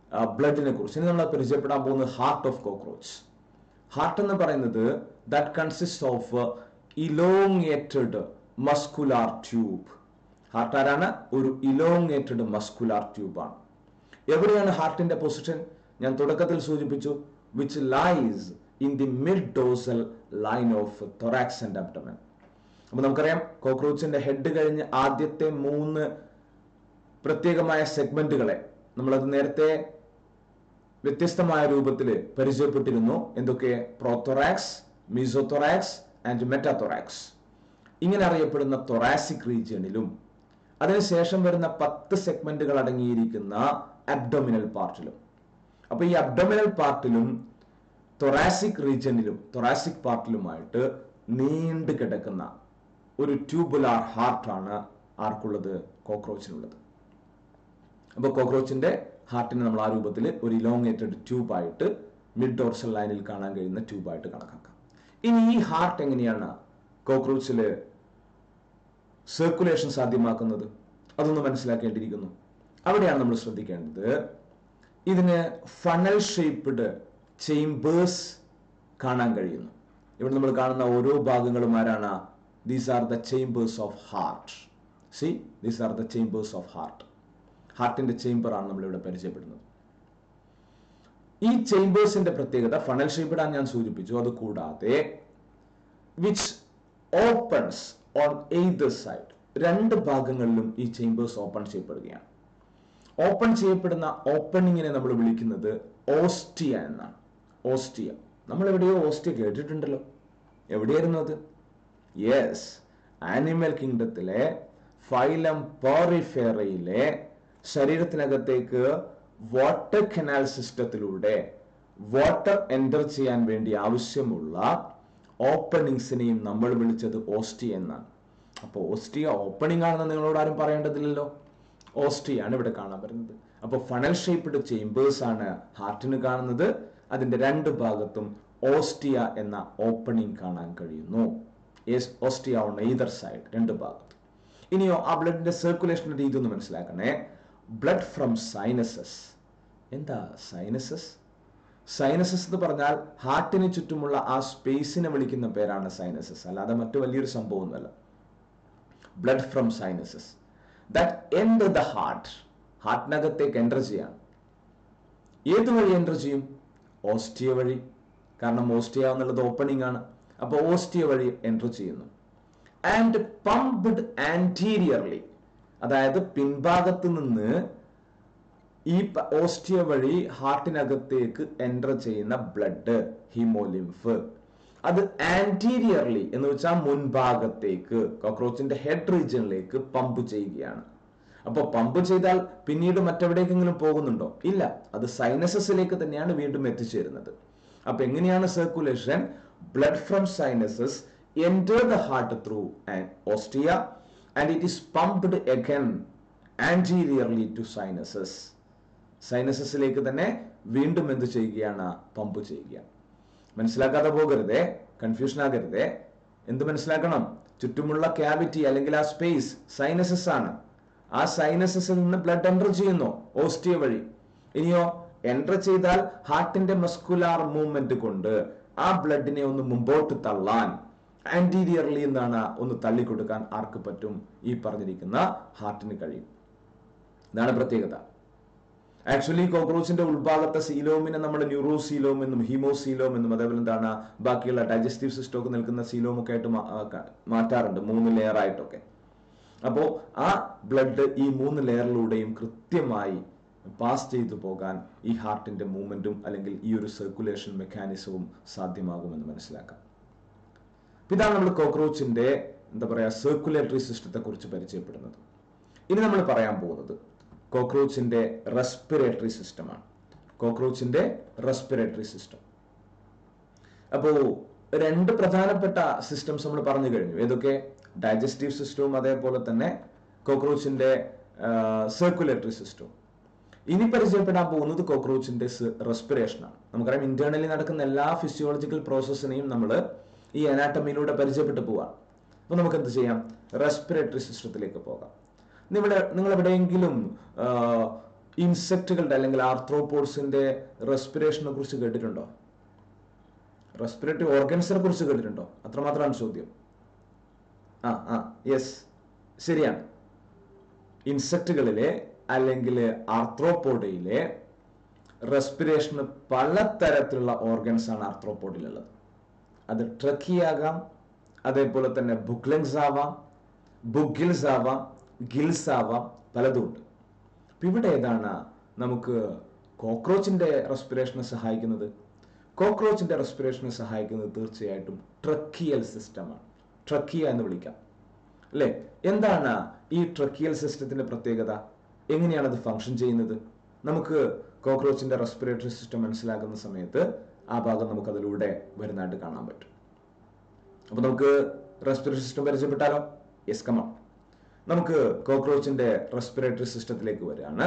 ബ്ലഡിനെ കുറിച്ച് ഇനി നമ്മൾ പരിചയപ്പെടാൻ പോകുന്നത് ഹാർട്ട് ഓഫ് കോക്രോച്ച് ഹാർട്ട് എന്ന് പറയുന്നത് that consist of elongated muscular tube heart ആരാണ് ഒരു ഇലോങ്ങേറ്റഡ് മസ്കുലാർ ട്യൂബാണ് എവിടെയാണ് ഹാർട്ടിന്റെ പൊസിഷൻ ഞാൻ തുടക്കത്തിൽ സൂചിപ്പിച്ചു which lies in the mid dorsal line of thorax and abdomen അപ്പൊ നമുക്കറിയാം കോക്രോച്ചിന്റെ ഹെഡ് കഴിഞ്ഞ് ആദ്യത്തെ മൂന്ന് പ്രത്യേകമായ സെഗ്മെന്റുകളെ നമ്മളത് നേരത്തെ വ്യത്യസ്തമായ രൂപത്തിൽ പരിചയപ്പെട്ടിരുന്നു എന്തൊക്കെ പ്രോതൊറാക്സ് മീസോതൊറാക്സ് ആൻഡ് മെറ്റാതൊറാക്സ് ഇങ്ങനെ അറിയപ്പെടുന്ന തൊറാസിക് റീജിയണിലും അതിനുശേഷം വരുന്ന പത്ത് സെഗ്മെന്റുകൾ അടങ്ങിയിരിക്കുന്ന അബ്ഡോമിനൽ പാർട്ടിലും അപ്പൊ ഈ അബ്ഡോമിനൽ പാർട്ടിലും തൊറാസിക് റീജിയണിലും തൊറാസിക് പാർട്ടിലുമായിട്ട് നീണ്ടു കിടക്കുന്ന ഒരു ട്യൂബുലാർ ഹാർട്ടാണ് ആർക്കുള്ളത് കോക്രോച്ചിനുള്ളത് അപ്പോൾ കോക്രോച്ചിന്റെ ഹാർട്ടിനെ നമ്മൾ ആ രൂപത്തിൽ ഒരു ഇലോങ്ങേറ്റഡ് ട്യൂബായിട്ട് മിഡ് ഡോർസൽ ലൈനിൽ കാണാൻ കഴിയുന്ന ട്യൂബായിട്ട് കണക്കാക്കാം ഇനി ഈ ഹാർട്ട് എങ്ങനെയാണ് കോക്രോച്ചില് സർക്കുലേഷൻ സാധ്യമാക്കുന്നത് അതൊന്ന് മനസ്സിലാക്കേണ്ടിയിരിക്കുന്നു അവിടെയാണ് നമ്മൾ ശ്രദ്ധിക്കേണ്ടത് ഇതിന് ഫണൽ ഷേപ്പ്ഡ് ചേംബേഴ്സ് കാണാൻ കഴിയുന്നു ഇവിടെ നമ്മൾ കാണുന്ന ഓരോ ഭാഗങ്ങളും ആരാണ് these are the chambers of heart see these are the chambers of heart ഹാർട്ടിന്റെ ചേംബർ ആണ് നമ്മൾ ഇവിടെ പരിചയപ്പെടുന്നത് ഈ ചേംബേഴ്സിന്റെ പ്രത്യേകത ഫണൽ ഷേപ്പ്ഡ് ആണ് ഞാൻ സൂചിപ്പിച്ചു അത് കൂടാതെ which opens on either side രണ്ട് ഭാഗങ്ങളിലും ഈ ചേംബേഴ്സ് ഓപ്പൺ ചെയ്യപ്പെടുകയാണ് ഓപ്പൺ ചെയ്യപ്പെടുന്ന ഓപ്പണിങ്ങിനെ നമ്മൾ വിളിക്കുന്നത് ഓസ്റ്റിയ എന്നാണ് ഓസ്റ്റിയ നമ്മൾ എവിടെയോ ഓസ്റ്റിയ കേട്ടിട്ടുണ്ടല്ലോ എവിടെയായിരുന്നു അത് യെസ് ആനിമൽ കിങ്ഡത്തിലെ ഫൈലം പോറിഫെറയിലെ ശരീരത്തിനകത്തേക്ക് വാട്ടർ കനാൽ സിസ്റ്റത്തിലൂടെ വാട്ടർ എൻ്റർ ചെയ്യാൻ വേണ്ടി ആവശ്യമുള്ള ഓപ്പണിങ്സിനെയും നമ്മൾ വിളിച്ചത് ഓസ്റ്റി എന്നാണ് അപ്പോൾ ഓസ്റ്റിയ ഓപ്പണിംഗ് ആണെന്ന് നിങ്ങളോട് ആരും പറയേണ്ടതില്ലല്ലോ ഓസ്റ്റിയാണ് ഇവിടെ കാണാൻ പറ്റുന്നത് അപ്പോൾ ഫണൽ ഷേപ്പ്ഡ് ചേംബേഴ്സ് ആണ് ഹാർട്ടിന് കാണുന്നത് അതിന്റെ രണ്ട് ഭാഗത്തും ഓസ്റ്റിയ എന്ന ഓപ്പണിംഗ് കാണാൻ കഴിയുന്നു ഓസ്റ്റിയ ഓൺ എയ്തർ സൈഡ് രണ്ട് ഭാഗത്തും ഇനിയോ ആ ബ്ലഡിന്റെ സർക്കുലേഷൻ രീതി ഒന്ന് മനസ്സിലാക്കണേ ബ്ലഡ് ഫ്രം സൈനസസ് എന്താ സൈനസസ് സൈനസസ് എന്ന് പറഞ്ഞാൽ ഹാർട്ടിന് ചുറ്റുമുള്ള ആ സ്പേസിനെ വിളിക്കുന്ന പേരാണ് സൈനസസ് അല്ലാതെ മറ്റു വലിയൊരു സംഭവമൊന്നുമല്ല blood from sinuses that enter the heart ഹാർട്ടിനകത്തേക്ക് എൻ്റർ ചെയ്യാൻ ഏത് വഴി എൻ്റർ ചെയ്യും ഓസ്റ്റിയ വഴി കാരണം ഓസ്റ്റിയ എന്നുള്ളത് ഓപ്പണിംഗ് ആണ് അപ്പോൾ ഓസ്റ്റിയ വഴി എൻ്റർ ചെയ്യുന്നു ആൻഡ് പമ്പ്ഡ് ആൻറ്റീരിയർലി അതായത് പിൻഭാഗത്ത് നിന്ന് ഈ ഓസ്റ്റിയ വഴി ഹാർട്ടിനകത്തേക്ക് എൻ്റർ ചെയ്യുന്ന ബ്ലഡ് ഹീമോലിംഫ് അത് ആന്റീരിയർലി എന്ന് വെച്ചാൽ മുൻഭാഗത്തേക്ക് കോക്രോച്ചിന്റെ ഹെഡ് റീജിയനിലേക്ക് പമ്പ് ചെയ്യുകയാണ് അപ്പോൾ പമ്പ് ചെയ്താൽ പിന്നീട് മറ്റെവിടേക്കെങ്കിലും പോകുന്നുണ്ടോ ഇല്ല അത് സൈനസസിലേക്ക് തന്നെയാണ് വീണ്ടും എത്തിച്ചേരുന്നത് അപ്പൊ എങ്ങനെയാണ് circulation blood from sinuses enter the heart through ostia and it is pumped again anteriorly to sinuses സൈനസസിലേക്ക് തന്നെ വീണ്ടും എന്ത് ചെയ്യുകയാണ് പമ്പ് ചെയ്യുകയാണ് മനസ്സിലാക്കാതെ പോകരുതേ കൺഫ്യൂഷൻ ആകരുതേ എന്ത് മനസ്സിലാക്കണം ചുറ്റുമുള്ള ക്യാവിറ്റി അല്ലെങ്കിൽ ആ സ്പേസ് സൈനസസ് ആണ് ആ സൈനസസിൽ നിന്ന് ബ്ലഡ് എൻ്റർ ചെയ്യുന്നു ഓസ്റ്റിയ വഴി ഇനിയോ എൻ്റർ ചെയ്താൽ ഹാർട്ടിന്റെ മസ്കുലാർ മൂവ്മെന്റ് കൊണ്ട് ആ ബ്ലഡിനെ ഒന്ന് മുമ്പോട്ട് തള്ളാൻ ആന്റീരിയർലി എന്താണ് ഒന്ന് തള്ളിക്കൊടുക്കാൻ ആർക്ക് പറ്റും ഈ പറഞ്ഞിരിക്കുന്ന ഹാർട്ടിന് കഴിയും ഇതാണ് പ്രത്യേകത ആക്ച്വലി കോക്രോച്ചിന്റെ ഉൾഭാഗത്തെ സീലോമിനെ നമ്മൾ ന്യൂറോസീലോം എന്നും ഹീമോസീലോം എന്നും അതേപോലെ എന്താണ് ബാക്കിയുള്ള ഡൈജസ്റ്റീവ് സിസ്റ്റം ഒക്കെ നിൽക്കുന്ന സീലോം ഒക്കെ ആയിട്ട് മാറ്റാറുണ്ട് മൂന്ന് ലെയർ ആയിട്ടൊക്കെ അപ്പോൾ ആ ബ്ലഡ് ഈ മൂന്ന് ലെയറിലൂടെയും കൃത്യമായി പാസ് ചെയ്തു പോകാൻ ഈ ഹാർട്ടിന്റെ മൂവ്മെന്റും അല്ലെങ്കിൽ ഈ ഒരു സർക്കുലേഷൻ മെക്കാനിസവും സാധ്യമാകുമെന്ന് മനസ്സിലാക്കാം ഇതാണ് നമ്മൾ കോക്രോച്ചിന്റെ എന്താ പറയാ സർക്കുലേറ്ററി സിസ്റ്റത്തെ കുറിച്ച് പരിചയപ്പെടുന്നത് ഇനി നമ്മൾ പറയാൻ പോകുന്നത് കോക്രോച്ചിന്റെ റെസ്പിറേറ്ററി സിസ്റ്റമാണ് കോക്രോച്ചിന്റെ റെസ്പിറേറ്ററി സിസ്റ്റം അപ്പോൾ രണ്ട് പ്രധാനപ്പെട്ട സിസ്റ്റംസ് നമ്മൾ പറഞ്ഞു കഴിഞ്ഞു ഏതൊക്കെ ഡൈജസ്റ്റീവ് സിസ്റ്റവും അതേപോലെ തന്നെ കോക്രോച്ചിന്റെ സർക്കുലേറ്ററി സിസ്റ്റവും ഇനി പരിചയപ്പെടാൻ പോകുന്നത് കോക്രോച്ചിന്റെ റെസ്പിറേഷനാണ് നമുക്കറിയാം ഇന്റേണലി നടക്കുന്ന എല്ലാ ഫിസിയോളജിക്കൽ പ്രോസസ്സിനെയും നമ്മൾ ഈ അനാട്ടമിയിലൂടെ പരിചയപ്പെട്ടു പോവാം അപ്പൊ നമുക്ക് എന്ത് ചെയ്യാം റെസ്പിറേറ്ററി സിസ്റ്റത്തിലേക്ക് പോകാം ഇവിടെ നിങ്ങൾ എവിടെയെങ്കിലും ഇൻസെക്റ്റുകളുടെ അല്ലെങ്കിൽ ആർത്രോപോഡ്സിന്റെ റെസ്പിറേഷനെ കുറിച്ച് കേട്ടിട്ടുണ്ടോ റെസ്പിറേറ്ററി ഓർഗൻസിനെ കുറിച്ച് കേട്ടിട്ടുണ്ടോ അത്രമാത്രമാണ് ചോദ്യം ആ ആ യെസ് ശരിയാണ് ഇൻസെക്റ്റുകളിലെ അല്ലെങ്കിൽ ആർത്രോപോഡയിലെ റെസ്പിറേഷന് പലതരത്തിലുള്ള ഓർഗൻസ് ആണ് ആർത്രോപോഡിലുള്ളത് അത് ട്രക്കി ആകാം അതേപോലെ തന്നെ ബുക്ലങ്സ് ആവാം ബുഗിൽസ് ആവാം ഗിൽസ് ആവാം പലതും ഉണ്ട് അപ്പൊ ഇവിടെ ഏതാണ് നമുക്ക് കോക്രോച്ചിന്റെ റെസ്പിറേഷനെ സഹായിക്കുന്നത് കോക്രോച്ചിന്റെ റെസ്പിറേഷനെ സഹായിക്കുന്നത് തീർച്ചയായിട്ടും ട്രക്കിയൽ സിസ്റ്റമാണ് ട്രക്കിയ എന്ന് വിളിക്കാം അല്ലേ എന്താണ് ഈ ട്രക്കിയൽ സിസ്റ്റത്തിന്റെ പ്രത്യേകത എങ്ങനെയാണ് അത് ഫങ്ഷൻ ചെയ്യുന്നത് നമുക്ക് കോക്രോച്ചിന്റെ റെസ്പിറേറ്ററി സിസ്റ്റം മനസ്സിലാക്കുന്ന സമയത്ത് ആ ഭാഗം നമുക്ക് അതിലൂടെ വരുന്നതായിട്ട് കാണാൻ പറ്റും അപ്പൊ നമുക്ക് റെസ്പിറേറ്ററി സിസ്റ്റം പരിചയപ്പെട്ടാലോ യെസ് കമ നമുക്ക് കോക്രോച്ചിന്റെ റെസ്പിറേറ്ററി സിസ്റ്റത്തിലേക്ക് വരികയാണ്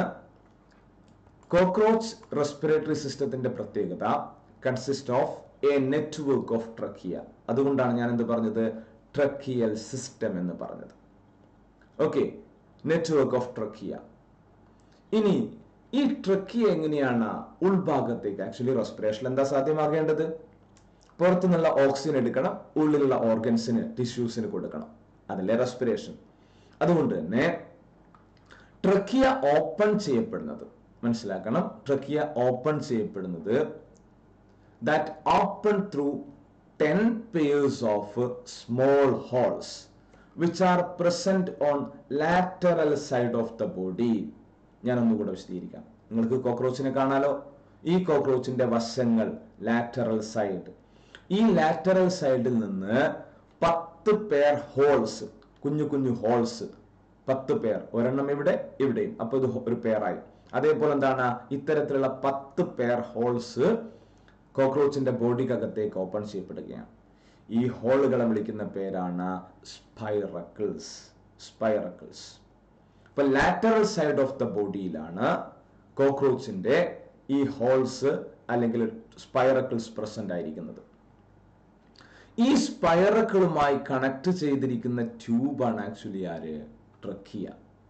കോക്രോച്ച് റെസ്പിറേറ്ററി സിസ്റ്റത്തിന്റെ പ്രത്യേകത consist of a network of trachea അതുകൊണ്ടാണ് ഞാൻ എന്ത് പറഞ്ഞത് ട്രക്കിയൽ സിസ്റ്റം എന്ന് പറഞ്ഞത് ഓക്കെ നെറ്റ്വർക്ക് ഓഫ് ട്രക്കിയ ഇനി ഈ ട്രക്കിയ എങ്ങനെയാണ് ഉൾഭാഗത്തേക്ക് ആക്ച്വലി റെസ്പിറേഷൻ എന്താ സാധ്യമാകേണ്ടത് പുറത്തുനിന്നുള്ള ഓക്സിജൻ എടുക്കണം ഉള്ളിലുള്ള ഓർഗൻസിന് ടിഷ്യൂസിന് കൊടുക്കണം അതല്ലേ റെസ്പിറേഷൻ അതുകൊണ്ട് തന്നെ ട്രക്കിയ ഓപ്പൺ ചെയ്യപ്പെടുന്നത് മനസ്സിലാക്കണം ട്രക്കിയ ഓപ്പൺ ചെയ്യപ്പെടുന്നത് that open through ten pairs of small holes which are present on lateral side of the body ഞാൻ ഒന്നുകൂടെ വിശദീകരിക്കാം നിങ്ങൾക്ക് കോക്രോച്ചിനെ കാണാലോ ഈ കോക്രോച്ചിന്റെ വശങ്ങൾ ലാറ്ററൽ സൈഡ് ഈ ലാറ്ററൽ സൈഡിൽ നിന്ന് പത്ത് പേർ ഹോൾസ് കുഞ്ഞു കുഞ്ഞു ഹോൾസ് പത്ത് പേർ ഒരെണ്ണം ഇവിടെ ഇവിടെയും അപ്പൊ ഇത് ഒരു പേറായി അതേപോലെ എന്താണ് ഇത്തരത്തിലുള്ള പത്ത് പേർ ഹോൾസ് കോക്രോച്ചിന്റെ ബോഡിക്കകത്തേക്ക് ഓപ്പൺ ചെയ്യപ്പെടുകയാണ് ഈ ഹോളുകളെ വിളിക്കുന്ന പേരാണ് സ്പൈറക്കിൾസ് സ്പൈറക്കിൾസ് ഇപ്പൊ ലാറ്ററൽ സൈഡ് ഓഫ് ദ ബോഡിയിലാണ് കോക്രോച്ചിന്റെ ഈ ഹോൾസ് അല്ലെങ്കിൽ സ്പൈറക്കിൾസ് പ്രസന്റ് ആയിരിക്കുന്നത് ഈ സ്പൈറക്കിളുമായി കണക്ട് ചെയ്തിരിക്കുന്ന ട്യൂബാണ് ആക്ച്വലി ആര് ട്രക്കിയ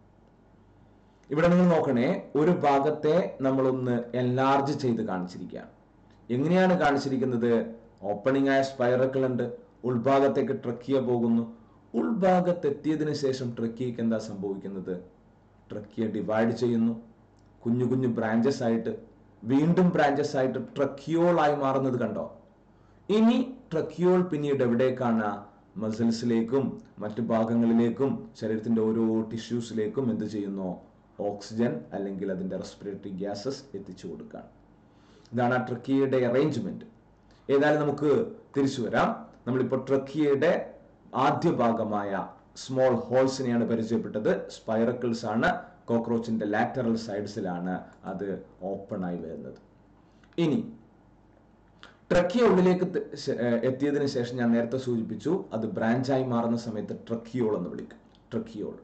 ഇവിടെ നിങ്ങൾ നോക്കണേ ഒരു ഭാഗത്തെ നമ്മളൊന്ന് എൻലാർജ് ചെയ്ത് കാണിച്ചിരിക്കുകയാണ് എങ്ങനെയാണ് കാണിച്ചിരിക്കുന്നത് ഓപ്പണിംഗ് ആയ സ്പൈറക്കിൾ ഉണ്ട് ഉൾഭാഗത്തേക്ക് ട്രക്കിയ പോകുന്നു ഉൾഭാഗത്തെത്തിയതിനു ശേഷം ട്രക്കിയക്ക് എന്താ സംഭവിക്കുന്നത് ട്രക്കിയ ഡിവൈഡ് ചെയ്യുന്നു കുഞ്ഞു കുഞ്ഞു ബ്രാഞ്ചസ് ആയിട്ട് വീണ്ടും ബ്രാഞ്ചസ് ആയിട്ട് ട്രക്കിയോളായി മാറുന്നത് കണ്ടോ ഇനി ട്രക്കിയോൾ പിന്നീട് എവിടേക്കാണ് മസിൽസിലേക്കും മറ്റു ഭാഗങ്ങളിലേക്കും ശരീരത്തിന്റെ ഓരോ ടിഷ്യൂസിലേക്കും എന്ത് ചെയ്യുന്നു ഓക്സിജൻ അല്ലെങ്കിൽ അതിന്റെ റെസ്പിറേറ്ററി ഗ്യാസസ് എത്തിച്ചു കൊടുക്കുകയാണ് ഇതാണ് ആ ട്രക്കിയയുടെ അറേഞ്ച്മെന്റ് ഏതായാലും നമുക്ക് തിരിച്ചു വരാം നമ്മളിപ്പോൾ ട്രക്കിയയുടെ ആദ്യ ഭാഗമായ സ്മോൾ ഹോൾസിനെയാണ് പരിചയപ്പെട്ടത് സ്പൈറക്കിൾസ് ആണ് കോക്രോച്ചിന്റെ ലാറ്ററൽ സൈഡ്സിലാണ് അത് ഓപ്പൺ ആയി വരുന്നത് ഇനി ട്രക്കിയ ഉള്ളിലേക്ക് ത- ശ- ഏർ എത്തിയതിനു ശേഷം ഞാൻ നേരത്തെ സൂചിപ്പിച്ചു അത് ബ്രാഞ്ചായി മാറുന്ന സമയത്ത് ട്രക്കിയോൾ എന്ന് വിളിക്കും ട്രക്കിയോൾ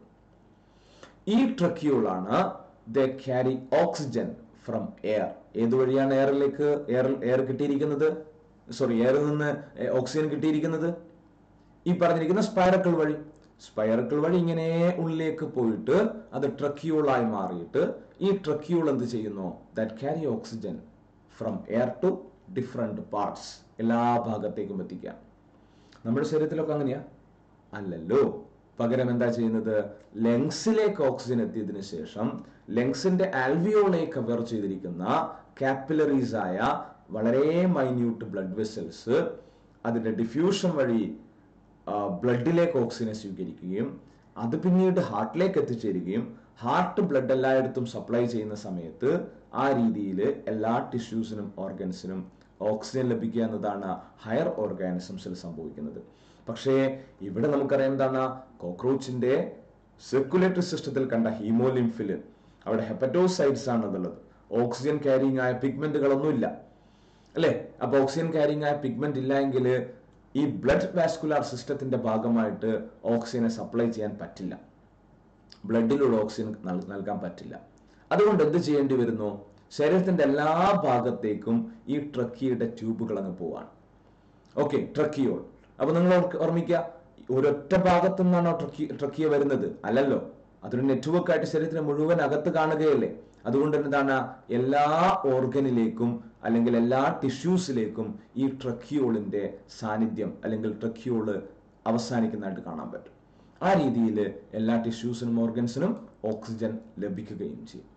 ഈ ട്രക്കിയോളാണ് the carry oxygen from air ഏത് വഴിയാണ് എയറിലേക്ക് എയർ എയർ കിട്ടിയിരിക്കുന്നത് സോറി എയറിൽ നിന്ന് ഓക്സിജൻ കിട്ടിയിരിക്കുന്നത് ഈ പറഞ്ഞിരിക്കുന്ന സ്പൈറക്കിൾ വഴി സ്പൈറക്കിൾ വഴി ഇങ്ങനെ ഉള്ളിലേക്ക് പോയിട്ട് അത് ട്രക്കിയോളായി മാറിയിട്ട് ഈ ട്രക്കിയോൾ എന്ത് ചെയ്യുന്നു that carry oxygen from air to different parts എല്ലാ ഭാഗത്തേക്കും എത്തിക്കാം നമ്മുടെ ശരീരത്തിലൊക്കെ അങ്ങനെയാ അല്ലല്ലോ പകരം എന്താ ചെയ്യുന്നത് ലങ്സിലേക്ക് ഓക്സിജൻ എത്തിയതിനു ശേഷം ലങ്സിന്റെ ആൽവിയോളെ കവർ ചെയ്തിരിക്കുന്ന കാപ്പിലറീസ് ആയ വളരെ മൈന്യൂട്ട് ബ്ലഡ് വെസൽസ് അതിന്റെ ഡിഫ്യൂഷൻ വഴി ബ്ലഡിലേക്ക് ഓക്സിജനെ സ്വീകരിക്കുകയും അത് പിന്നീട് ഹാർട്ടിലേക്ക് എത്തിച്ചേരുകയും ഹാർട്ട് ബ്ലഡ് എല്ലായിടത്തും സപ്ലൈ ചെയ്യുന്ന സമയത്ത് ആ രീതിയിൽ എല്ലാ ടിഷ്യൂസിനും ഓർഗൻസിനും ഓക്സിജൻ ലഭിക്കുക എന്നതാണ് ഹയർ ഓർഗാനിസംസിൽ സംഭവിക്കുന്നത് പക്ഷേ ഇവിടെ നമുക്കറിയാം എന്താണ് കോക്രോച്ചിന്റെ സർക്കുലേറ്ററി സിസ്റ്റത്തിൽ കണ്ട ഹീമോലിംഫില് അവിടെ ഹെപ്പറ്റോസൈറ്റ്സ് ആണ് എന്നുള്ളത് ഓക്സിജൻ ക്യാരിങ് ആയ പിഗ്മെന്റുകളൊന്നുമില്ല അല്ലേ അപ്പൊ ഓക്സിജൻ ക്യാരിങ് ആയ പിഗ്മെന്റ് ഇല്ല എങ്കിൽ ഈ ബ്ലഡ് വാസ്കുലാർ സിസ്റ്റത്തിന്റെ ഭാഗമായിട്ട് ഓക്സിജനെ സപ്ലൈ ചെയ്യാൻ പറ്റില്ല ബ്ലഡിലൂടെ ഓക്സിജൻ നൽ- നൽകാൻ പറ്റില്ല അതുകൊണ്ട് എന്ത് ചെയ്യേണ്ടി വരുന്നു ശരീരത്തിന്റെ എല്ലാ ഭാഗത്തേക്കും ഈ ട്രക്കിയുടെ ട്യൂബുകൾ അങ്ങ് പോവാണ് ഓക്കെ ട്രക്കിയോൾ അപ്പൊ നിങ്ങൾ ഓർക്ക് ഓർമ്മിക്കുക ഒരൊറ്റ ഭാഗത്തു നിന്നാണോ ട്രക്കി ട്രക്കിയ വരുന്നത് അല്ലല്ലോ അതൊരു നെറ്റ്വർക്ക് ആയിട്ട് ശരീരത്തിന് മുഴുവൻ അകത്ത് കാണുകയല്ലേ അതുകൊണ്ട് തന്നെ എന്താണ് എല്ലാ ഓർഗനിലേക്കും അല്ലെങ്കിൽ എല്ലാ ടിഷ്യൂസിലേക്കും ഈ ട്രക്യൂളിന്റെ സാന്നിധ്യം അല്ലെങ്കിൽ ട്രക്യൂള് അവസാനിക്കുന്നതായിട്ട് കാണാൻ പറ്റും ആ രീതിയിൽ എല്ലാ ടിഷ്യൂസിനും ഓർഗൻസിനും ഓക്സിജൻ ലഭിക്കുകയും ചെയ്യും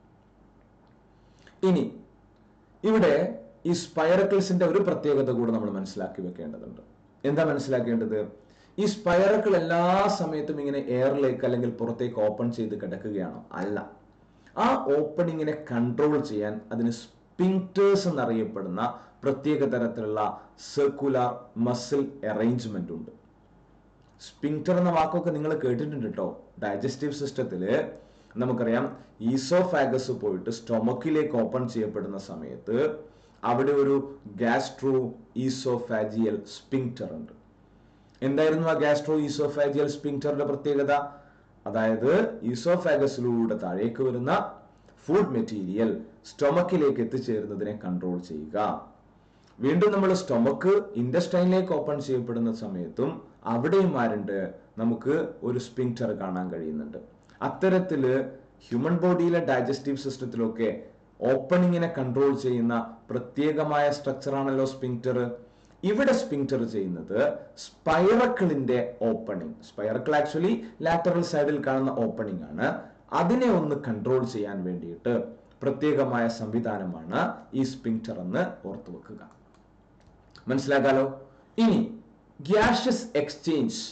ഇനി ഇവിടെ ഈ സ്പൈറക്കിൾസിന്റെ ഒരു പ്രത്യേകത കൂടെ നമ്മൾ മനസ്സിലാക്കി വെക്കേണ്ടതുണ്ട് എന്താ മനസ്സിലാക്കേണ്ടത് ഈ സ്പൈറക്കിൾ എല്ലാ സമയത്തും ഇങ്ങനെ എയറിലേക്ക് അല്ലെങ്കിൽ പുറത്തേക്ക് ഓപ്പൺ ചെയ്ത് കിടക്കുകയാണോ അല്ല ആ ഓപ്പണിങ്ങിനെ കൺട്രോൾ ചെയ്യാൻ അതിന് സ്പിങ്റ്റേഴ്സ് എന്നറിയപ്പെടുന്ന പ്രത്യേക തരത്തിലുള്ള സർക്കുലർ മസിൽ അറേഞ്ച്മെന്റ് ഉണ്ട് സ്പിങ്റ്റർ എന്ന വാക്കൊക്കെ നിങ്ങൾ കേട്ടിട്ടുണ്ട് കേട്ടോ ഡൈജസ്റ്റീവ് സിസ്റ്റത്തില് നമുക്കറിയാം ഈസോഫാഗസ് പോയിട്ട് സ്റ്റൊമക്കിലേക്ക് ഓപ്പൺ ചെയ്യപ്പെടുന്ന സമയത്ത് അവിടെ ഒരു ഗാസ്ട്രോ ഈസോഫാജിയൽ സ്പിങ്റ്റർ ഉണ്ട് എന്തായിരുന്നു ആ ഗാസ്ട്രോ ഈസോഫാജിയൽ സ്പിങ്റ്ററിന്റെ പ്രത്യേകത അതായത് ഈസോഫാഗസിലൂടെ താഴേക്ക് വരുന്ന ഫുഡ് മെറ്റീരിയൽ സ്റ്റൊമക്കിലേക്ക് എത്തിച്ചേരുന്നതിനെ കൺട്രോൾ ചെയ്യുക വീണ്ടും നമ്മൾ സ്റ്റൊമക്ക് ഇൻഡസ്റ്റൈനിലേക്ക് ഓപ്പൺ ചെയ്യപ്പെടുന്ന സമയത്തും അവിടെയും ആരുണ്ട് നമുക്ക് ഒരു സ്പിങ്റ്റർ കാണാൻ കഴിയുന്നുണ്ട് അത്തരത്തില് ഹ്യൂമൻ ബോഡിയിലെ ഡൈജസ്റ്റീവ് സിസ്റ്റത്തിലൊക്കെ ഓപ്പണിങ്ങിനെ കൺട്രോൾ ചെയ്യുന്ന പ്രത്യേകമായ സ്ട്രക്ചർ ആണല്ലോ സ്പിങ്റ്റർ ഇവിടെ സ്പിങ്റ്റർ ചെയ്യുന്നത് സ്പൈറക്കിളിന്റെ ഓപ്പണിംഗ് സ്പൈറക്കിൾ ആക്ച്വലി ലാറ്ററൽ സൈഡിൽ കാണുന്ന ഓപ്പണിംഗ് ആണ് അതിനെ ഒന്ന് കൺട്രോൾ ചെയ്യാൻ വേണ്ടിയിട്ട് പ്രത്യേകമായ സംവിധാനമാണ് ഈ സ്പിങ്റ്റർ എന്ന് ഓർത്തു വെക്കുക മനസ്സിലാക്കാലോ ഇനി ഗ്യാഷ്യസ് എക്സ്ചേഞ്ച്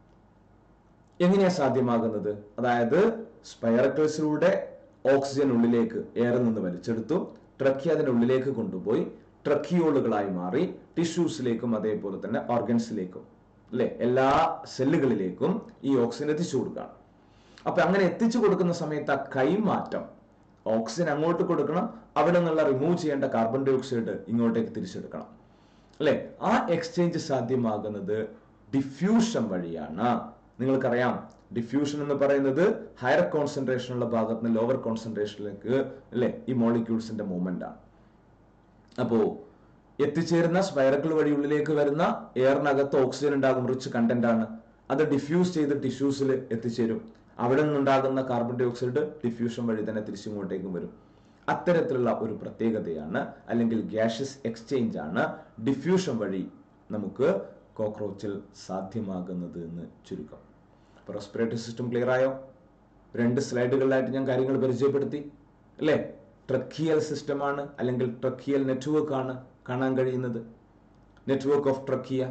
എങ്ങനെയാ സാധ്യമാകുന്നത് അതായത് സ്പൈറക്കിൾസിലൂടെ ഓക്സിജൻ ഉള്ളിലേക്ക് എയറിൽ നിന്ന് വലിച്ചെടുത്തു ട്രക്കി അതിന്റെ ഉള്ളിലേക്ക് കൊണ്ടുപോയി ട്രക്കിയോളുകളായി മാറി ടിഷ്യൂസിലേക്കും അതേപോലെ തന്നെ ഓർഗൻസിലേക്കും അല്ലെ എല്ലാ സെല്ലുകളിലേക്കും ഈ ഓക്സിജൻ എത്തിച്ചു കൊടുക്കുകയാണ് അപ്പൊ അങ്ങനെ എത്തിച്ചു കൊടുക്കുന്ന സമയത്ത് ആ കൈമാറ്റം ഓക്സിജൻ അങ്ങോട്ട് കൊടുക്കണം അവിടെ നിന്നുള്ള റിമൂവ് ചെയ്യേണ്ട കാർബൺ ഡൈ ഓക്സൈഡ് ഇങ്ങോട്ടേക്ക് തിരിച്ചെടുക്കണം അല്ലെ ആ എക്സ്ചേഞ്ച് സാധ്യമാകുന്നത് ഡിഫ്യൂഷൻ വഴിയാണ് നിങ്ങൾക്കറിയാം ഡിഫ്യൂഷൻ എന്ന് പറയുന്നത് ഹയർ കോൺസെൻട്രേഷൻ ഉള്ള ഭാഗത്ത് നിന്ന് ലോവർ കോൺസെൻട്രേഷനിലേക്ക് അല്ലെ ഈ മോളിക്യൂൾസിന്റെ മൂവ്മെന്റ് ആണ് അപ്പോ എത്തിച്ചേരുന്ന സ്പൈറക്കിൾ വഴി ഉള്ളിലേക്ക് വരുന്ന എയറിനകത്ത് ഓക്സിജൻ ഉണ്ടാകും റിച്ച് കണ്ടന്റ് ആണ് അത് ഡിഫ്യൂസ് ചെയ്ത് ടിഷ്യൂസിൽ എത്തിച്ചേരും അവിടെ നിന്നുണ്ടാകുന്ന കാർബൺ ഡൈ ഓക്സൈഡ് ഡിഫ്യൂഷൻ വഴി തന്നെ തിരിച്ചിങ്ങോട്ടേക്കും വരും അത്തരത്തിലുള്ള ഒരു പ്രത്യേകതയാണ് അല്ലെങ്കിൽ ഗ്യാഷ്യസ് എക്സ്ചേഞ്ച് ആണ് ഡിഫ്യൂഷൻ വഴി നമുക്ക് കോക്രോച്ചിൽ സാധ്യമാകുന്നത് എന്ന് ചുരുക്കം അപ്പോൾ റെസ്പിറേറ്ററി സിസ്റ്റം ക്ലിയർ ആയോ രണ്ട് സ്ലൈഡുകളിലായിട്ട് ഞാൻ കാര്യങ്ങൾ പരിചയപ്പെടുത്തി അല്ലേ ട്രക്കിയൽ സിസ്റ്റമാണ് അല്ലെങ്കിൽ ട്രക്കിയൽ നെറ്റ്വർക്ക് ആണ് കാണാൻ കഴിയുന്നത് നെറ്റ്വർക്ക് ഓഫ് ട്രക്കിയ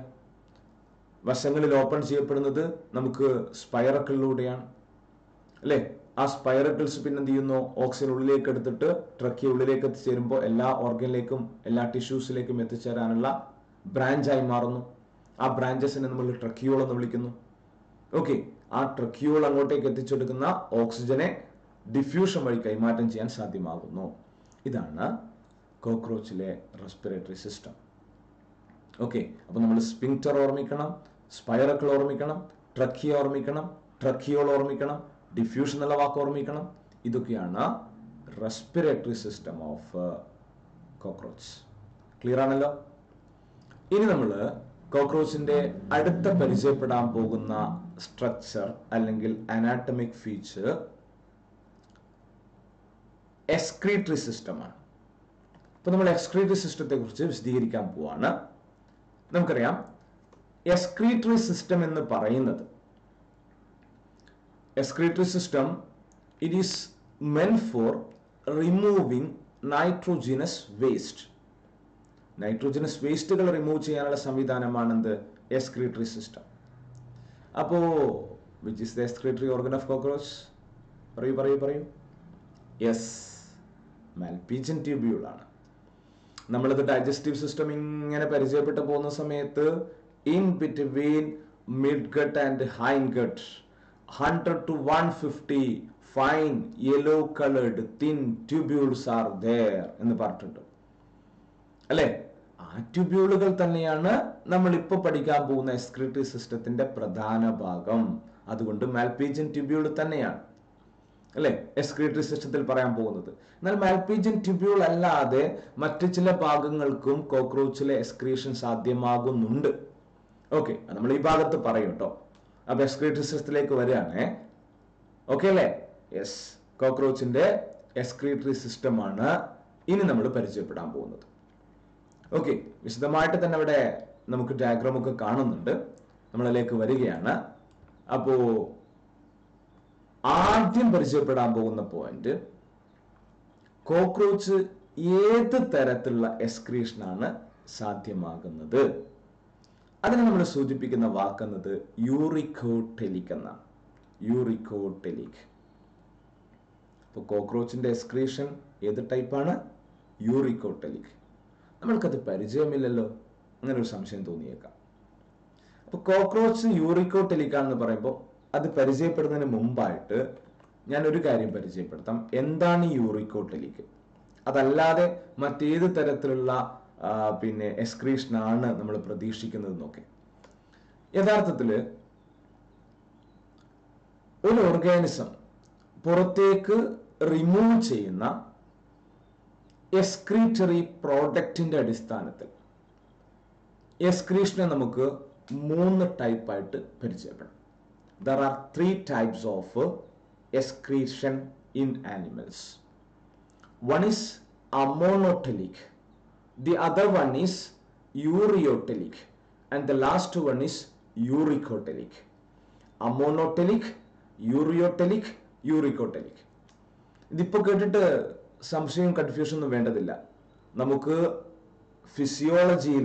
വശങ്ങളിൽ ഓപ്പൺ ചെയ്യപ്പെടുന്നത് നമുക്ക് സ്പൈറക്കിളിലൂടെയാണ് അല്ലേ ആ സ്പൈറക്കിൾസ് പിന്നെ എന്ത് ചെയ്യുന്നു ഓക്സിജൻ ഉള്ളിലേക്ക് എടുത്തിട്ട് ട്രക്കിയ ഉള്ളിലേക്ക് എത്തിച്ചേരുമ്പോൾ എല്ലാ ഓർഗനിലേക്കും എല്ലാ ടിഷ്യൂസിലേക്കും എത്തിച്ചേരാനുള്ള ബ്രാഞ്ചായി മാറുന്നു ആ ബ്രാഞ്ചസിനെ നമ്മൾ ട്രക്കിയോൾ എന്ന് വിളിക്കുന്നു ഓക്കെ ആ ട്രക്കിയോൾ അങ്ങോട്ടേക്ക് എത്തിച്ചെടുക്കുന്ന ഓക്സിജനെ ഡിഫ്യൂഷൻ വഴി കൈമാറ്റം ചെയ്യാൻ സാധ്യമാകുന്നു ഇതാണ് കോക്രോച്ചിലെ റെസ്പിറേറ്ററി സിസ്റ്റം ഓക്കെ അപ്പൊ നമ്മൾ സ്പിങ്റ്റർ ഓർമ്മിക്കണം സ്പൈറക്കിൾ ഓർമ്മിക്കണം ട്രക്കിയ ഓർമ്മിക്കണം ട്രക്കിയോൾ ഓർമ്മിക്കണം ഡിഫ്യൂഷൻ എന്നുള്ള വാക്ക് ഓർമ്മിക്കണം ഇതൊക്കെയാണ് respiratory system of cockroach clear ആണല്ലോ ഇനി നമ്മൾ കോക്രോച്ചിന്റെ അടുത്ത പരിചയപ്പെടാൻ പോകുന്ന സ്ട്രക്ചർ അല്ലെങ്കിൽ അനാട്ടമിക് ഫീച്ചർ എക്സ്ക്രീറ്ററി സിസ്റ്റമാണ് ഇപ്പൊ നമ്മൾ എക്സ്ക്രീറ്ററി സിസ്റ്റത്തെ കുറിച്ച് വിശദീകരിക്കാൻ പോവാണ് നമുക്കറിയാം എക്സ്ക്രീറ്ററി സിസ്റ്റം എന്ന് പറയുന്നത് excretory system it is meant for removing nitrogenous waste nitrogenous വേസ്റ്റുകൾ റിമൂവ് ചെയ്യാനുള്ള സംവിധാനമാണ് എന്ത് എക്സ്ക്രീറ്ററി സിസ്റ്റം അപ്പോ which is the excretory organ of cockroach പറയൂ പറയൂ പറയൂ യെസ് മാൽപീജൻ ട്യൂബ്യൂൾ ആണ് നമ്മളിത് ഡൈജസ്റ്റീവ് സിസ്റ്റം ഇങ്ങനെ പരിചയപ്പെട്ടു പോകുന്ന സമയത്ത് in between mid gut and hind gut hundred to one fifty fine yellow coloured thin tubules are there എന്ന് പറഞ്ഞിട്ടുണ്ട് അല്ലെ ആ ട്യൂബ്യൂളുകൾ തന്നെയാണ് നമ്മൾ ഇപ്പൊ പഠിക്കാൻ പോകുന്ന എക്സ്ക്രിറ്ററി സിസ്റ്റത്തിന്റെ പ്രധാന ഭാഗം അതുകൊണ്ട് മാൽപീജൻ ട്യൂബ്യൂൾ തന്നെയാണ് അല്ലെ എക്സ്ക്രിറ്ററി സിസ്റ്റത്തിൽ പറയാൻ പോകുന്നത് എന്നാൽ മാൽപീജൻ ട്യൂബ്യൂൾ അല്ലാതെ മറ്റു ചില ഭാഗങ്ങൾക്കും കോക്രോച്ചിലെ എക്സ്ക്രീഷൻ സാധ്യമാകുന്നുണ്ട് ഓക്കെ നമ്മൾ ഈ ഭാഗത്ത് പറയും കേട്ടോ അപ്പൊ എക്സ്ക്രിറ്ററി സിസ്റ്റത്തിലേക്ക് വരികയാണേ ഓക്കെ അല്ലേ യെസ് കോക്രോച്ചിന്റെ എക്സ്ക്രീറ്ററി സിസ്റ്റമാണ് ഇനി നമ്മൾ പരിചയപ്പെടാൻ പോകുന്നത് ഓക്കെ വിശദമായിട്ട് തന്നെ അവിടെ നമുക്ക് ഡയഗ്രാം ഒക്കെ കാണുന്നുണ്ട് നമ്മളിലേക്ക് വരികയാണ് അപ്പോ ആദ്യം പരിചയപ്പെടാൻ പോകുന്ന പോയിന്റ് കോക്രോച്ച് ഏത് തരത്തിലുള്ള എക്സ്ക്രീഷനാണ് സാധ്യമാകുന്നത് അതിനെ നമ്മൾ സൂചിപ്പിക്കുന്ന വാക്കെന്നത് യൂറിക്കോടെലിക് എന്നാണ് യൂറിക്കോടെലിക് അപ്പോൾ കോക്രോച്ചിന്റെ എക്സ്ക്രീഷൻ ഏത് ടൈപ്പാണ് യൂറിക്കോടെലിക് നമ്മൾക്കത് പരിചയമില്ലല്ലോ അങ്ങനെ ഒരു സംശയം തോന്നിയേക്കാം അപ്പോൾ കോക്രോച്ച് യൂറിക്കോടെലിക് ആണെന്ന് പറയുമ്പോൾ അത് പരിചയപ്പെടുന്നതിന് മുമ്പായിട്ട് ഞാൻ ഒരു കാര്യം പരിചയപ്പെടുത്താം എന്താണ് ഈ യൂറിക്കോടെലിക് അതല്ലാതെ മറ്റേത് തരത്തിലുള്ള ആ, പിന്നെ എക്സ്ക്രീഷൻ ആണ് നമ്മൾ പ്രതീക്ഷിക്കുന്നത് എന്നൊക്കെ യഥാർത്ഥത്തിൽ ഒരു ഓർഗാനിസം പുറത്തേക്ക് റിമൂവ് ചെയ്യുന്ന എക്സ്ക്രീറ്ററി പ്രോഡക്റ്റിന്റെ അടിസ്ഥാനത്തിൽ എക്സ്ക്രീഷനെ നമുക്ക് മൂന്ന് ടൈപ്പായിട്ട് പരിചയപ്പെടാം there are three types of excretion in animals one is ammonotelic the other one is ureotelic and the last one is uricotelic ammonotelic ureotelic uricotelic ഇതിപ്പോ കേട്ടിട്ട് സംശയം കൺഫ്യൂഷൻ ഒന്നും വേണ്ടതില്ല നമുക്ക് ഫിസിയോളജിയിൽ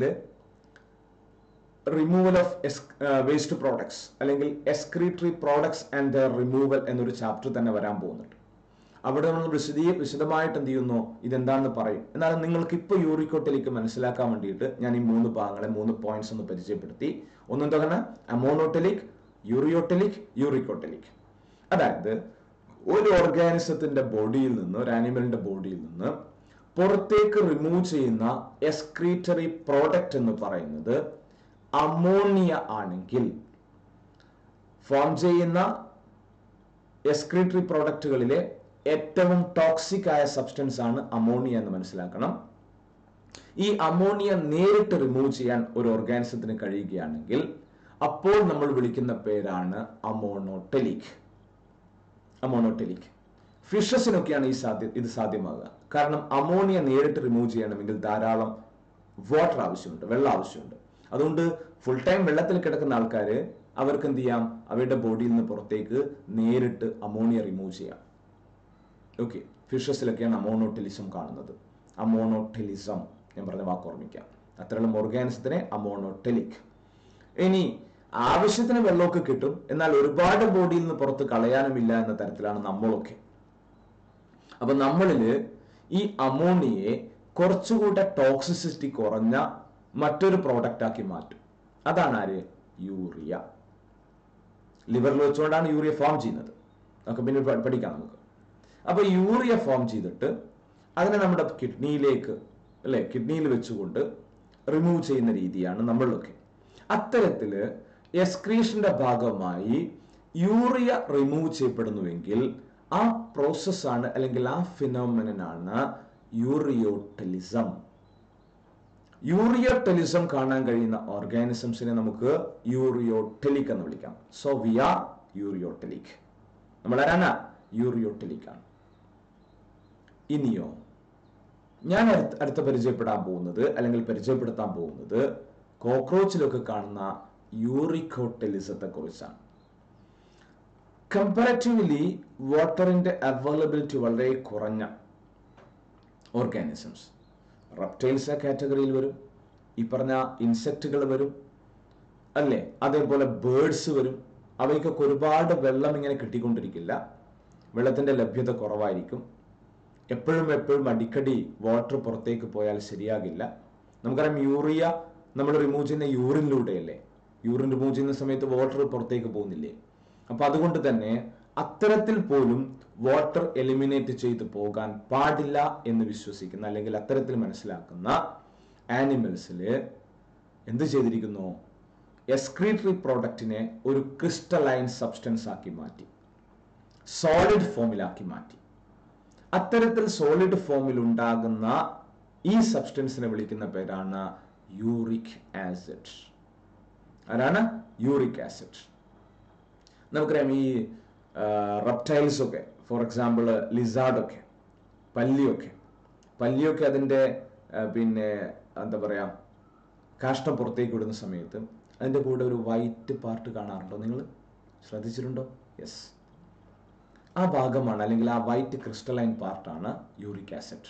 റിമൂവൽ ഓഫ് വേസ്റ്റ് പ്രോഡക്ട്സ് അല്ലെങ്കിൽ excretory products and the removal എന്നൊരു chapter തന്നെ വരാൻ പോകുന്നുണ്ട് അവിടെ നമ്മൾ വിശദീ വിശദമായിട്ട് എന്ത് ചെയ്യുന്നു ഇതെന്താണെന്ന് പറയും എന്നാലും നിങ്ങൾക്ക് ഇപ്പോൾ യൂറിക്കോട്ടിലേക്ക് മനസ്സിലാക്കാൻ വേണ്ടിയിട്ട് ഞാൻ ഈ മൂന്ന് ഭാഗങ്ങളെ മൂന്ന് പോയിന്റ്സ് ഒന്ന് പരിചയപ്പെടുത്തി ഒന്നെന്താണ് അമോണോട്ടലിക് യൂറിയോട്ടലിക് യൂറിക്കോട്ടലിക് അതായത് ഒരു ഓർഗാനിസത്തിന്റെ ബോഡിയിൽ നിന്ന് ഒരു ആനിമലിന്റെ ബോഡിയിൽ നിന്ന് പുറത്തേക്ക് റിമൂവ് ചെയ്യുന്ന എക്സ്ക്രീറ്ററി പ്രോഡക്റ്റ് എന്ന് പറയുന്നത് അമോണിയ ആണെങ്കിൽ ഫോം ചെയ്യുന്ന എക്സ്ക്രീറ്ററി പ്രോഡക്റ്റുകളിലെ ഏറ്റവും ടോക്സിക് ആയ സബ്സ്റ്റൻസ് ആണ് അമോണിയ എന്ന് മനസ്സിലാക്കണം ഈ അമോണിയ നേരിട്ട് റിമൂവ് ചെയ്യാൻ ഒരു ഓർഗാനിസത്തിന് കഴിയുകയാണെങ്കിൽ അപ്പോൾ നമ്മൾ വിളിക്കുന്ന പേരാണ് അമോണോടെലിക് അമോണോടെലിക് ഫിഷസിനൊക്കെയാണ് ഈ സാധ്യ ഇത് സാധ്യമാകുക കാരണം അമോണിയ നേരിട്ട് റിമൂവ് ചെയ്യണമെങ്കിൽ ധാരാളം വാട്ടർ ആവശ്യമുണ്ട് വെള്ളം ആവശ്യമുണ്ട് അതുകൊണ്ട് ഫുൾ ടൈം വെള്ളത്തിൽ കിടക്കുന്ന ആൾക്കാർ അവർക്ക് എന്ത് ചെയ്യാം അവരുടെ ബോഡിയിൽ നിന്ന് പുറത്തേക്ക് നേരിട്ട് അമോണിയ റിമൂവ് ചെയ്യാം ഓക്കെ ഫിഷസിലൊക്കെയാണ് അമോണോടെലിസം കാണുന്നത് അമോണോടെലിസം ഞാൻ പറഞ്ഞ വാക്ക് ഓർമ്മിക്കാം അത്തരം ഓർഗാനിസത്തിനെ അമോണോടെലിക് ഇനി ആവശ്യത്തിന് വെള്ളമൊക്കെ കിട്ടും എന്നാൽ ഒരുപാട് ബോഡിയിൽ നിന്ന് പുറത്ത് കളയാനുമില്ല എന്ന തരത്തിലാണ് നമ്മളൊക്കെ അപ്പൊ നമ്മളില് ഈ അമോണിയെ കുറച്ചുകൂടെ ടോക്സിസിറ്റി കുറഞ്ഞ മറ്റൊരു പ്രോഡക്റ്റ് ആക്കി മാറ്റും അതാണ് ആര് യൂറിയ ലിവറിൽ വെച്ചുകൊണ്ടാണ് യൂറിയ ഫോം ചെയ്യുന്നത് നമുക്ക് പിന്നെ പ- പഠിക്കാം നമുക്ക് അപ്പൊ യൂറിയ ഫോം ചെയ്തിട്ട് അതിനെ നമ്മുടെ കിഡ്നിയിലേക്ക് അല്ലെ കിഡ്നിയിൽ വെച്ചുകൊണ്ട് റിമൂവ് ചെയ്യുന്ന രീതിയാണ് നമ്മളിലൊക്കെ അത്തരത്തില് എക്സ്ക്രീഷന്റെ ഭാഗമായി യൂറിയ റിമൂവ് ചെയ്യപ്പെടുന്നുവെങ്കിൽ ആ പ്രോസസ്സാണ് അല്ലെങ്കിൽ ആ ഫിനോമിനാണ് യൂറിയോട്ടലിസം യൂറിയോടെലിസം കാണാൻ കഴിയുന്ന ഓർഗാനിസംസിനെ നമുക്ക് യൂറിയോടെലിക് എന്ന് വിളിക്കാം സോ വി ആർ യൂറിയോടെലിക് നമ്മൾ ആരാണ് യൂറിയോടെലിക് ആണ് ഇനിയോ ഞാൻ അടുത്ത അടുത്ത പരിചയപ്പെടാൻ പോകുന്നത് അല്ലെങ്കിൽ പരിചയപ്പെടുത്താൻ പോകുന്നത് കോക്രോച്ചിലൊക്കെ കാണുന്ന യൂറിക്കോടെലിസത്തെ കുറിച്ചാണ് കമ്പാരിറ്റീവ്ലി വാട്ടറിന്റെ അവൈലബിലിറ്റി വളരെ കുറഞ്ഞ ഓർഗാനിസംസ് റെപ്റ്റൈൽസ് കാറ്റഗറിയിൽ വരും ഈ പറഞ്ഞ ഇൻസെക്റ്റുകൾ വരും അല്ലേ അതേപോലെ ബേർഡ്സ് വരും അവയ്ക്കൊക്കെ ഒരുപാട് വെള്ളം ഇങ്ങനെ കിട്ടിക്കൊണ്ടിരിക്കില്ല വെള്ളത്തിന്റെ ലഭ്യത കുറവായിരിക്കും എപ്പോഴും എപ്പോഴും അടിക്കടി വാട്ടർ പുറത്തേക്ക് പോയാൽ ശരിയാകില്ല നമുക്കറിയാം യൂറിയ നമ്മൾ റിമൂവ് ചെയ്യുന്ന യൂറിനിലൂടെയല്ലേ യൂറിൻ റിമൂവ് ചെയ്യുന്ന സമയത്ത് വാട്ടർ പുറത്തേക്ക് പോകുന്നില്ലേ അപ്പൊ അതുകൊണ്ട് തന്നെ അത്തരത്തിൽ പോലും വാട്ടർ എലിമിനേറ്റ് ചെയ്ത് പോകാൻ പാടില്ല എന്ന് വിശ്വസിക്കുന്ന അല്ലെങ്കിൽ അത്തരത്തിൽ മനസ്സിലാക്കുന്ന ആനിമൽസിൽ എന്ത് ചെയ്തിരിക്കുന്നു എക്സ്ക്രീറ്ററി പ്രോഡക്റ്റിനെ ഒരു ക്രിസ്റ്റലൈൻ സബ്സ്റ്റൻസ് ആക്കി മാറ്റി സോളിഡ് ഫോമിലാക്കി മാറ്റി അത്തരത്തിൽ സോളിഡ് ഫോമിൽ ഉണ്ടാകുന്ന ഈ സബ്സ്റ്റൻസിനെ വിളിക്കുന്ന പേരാണ് യൂറിക് ആസിഡ് ആരാണ് യൂറിക് ആസിഡ് നമുക്കറിയാം ഈ റെപ്റ്റൈൽസ് ഒക്കെ ഫോർ എക്സാമ്പിൾ ലിസാർഡ് ഒക്കെ പല്ലിയൊക്കെ പല്ലിയൊക്കെ അതിൻ്റെ ആ, പിന്നെ എന്താ പറയുക കാഷ്ടം പുറത്തേക്ക് വിടുന്ന സമയത്ത് അതിൻ്റെ കൂടെ ഒരു വൈറ്റ് പാർട്ട് കാണാറുണ്ടോ നിങ്ങൾ ശ്രദ്ധിച്ചിട്ടുണ്ടോ യെസ് ആ ഭാഗമാണ് അല്ലെങ്കിൽ ആ വൈറ്റ് ക്രിസ്റ്റലൈൻ പാർട്ടാണ് യൂറിക് ആസിഡ്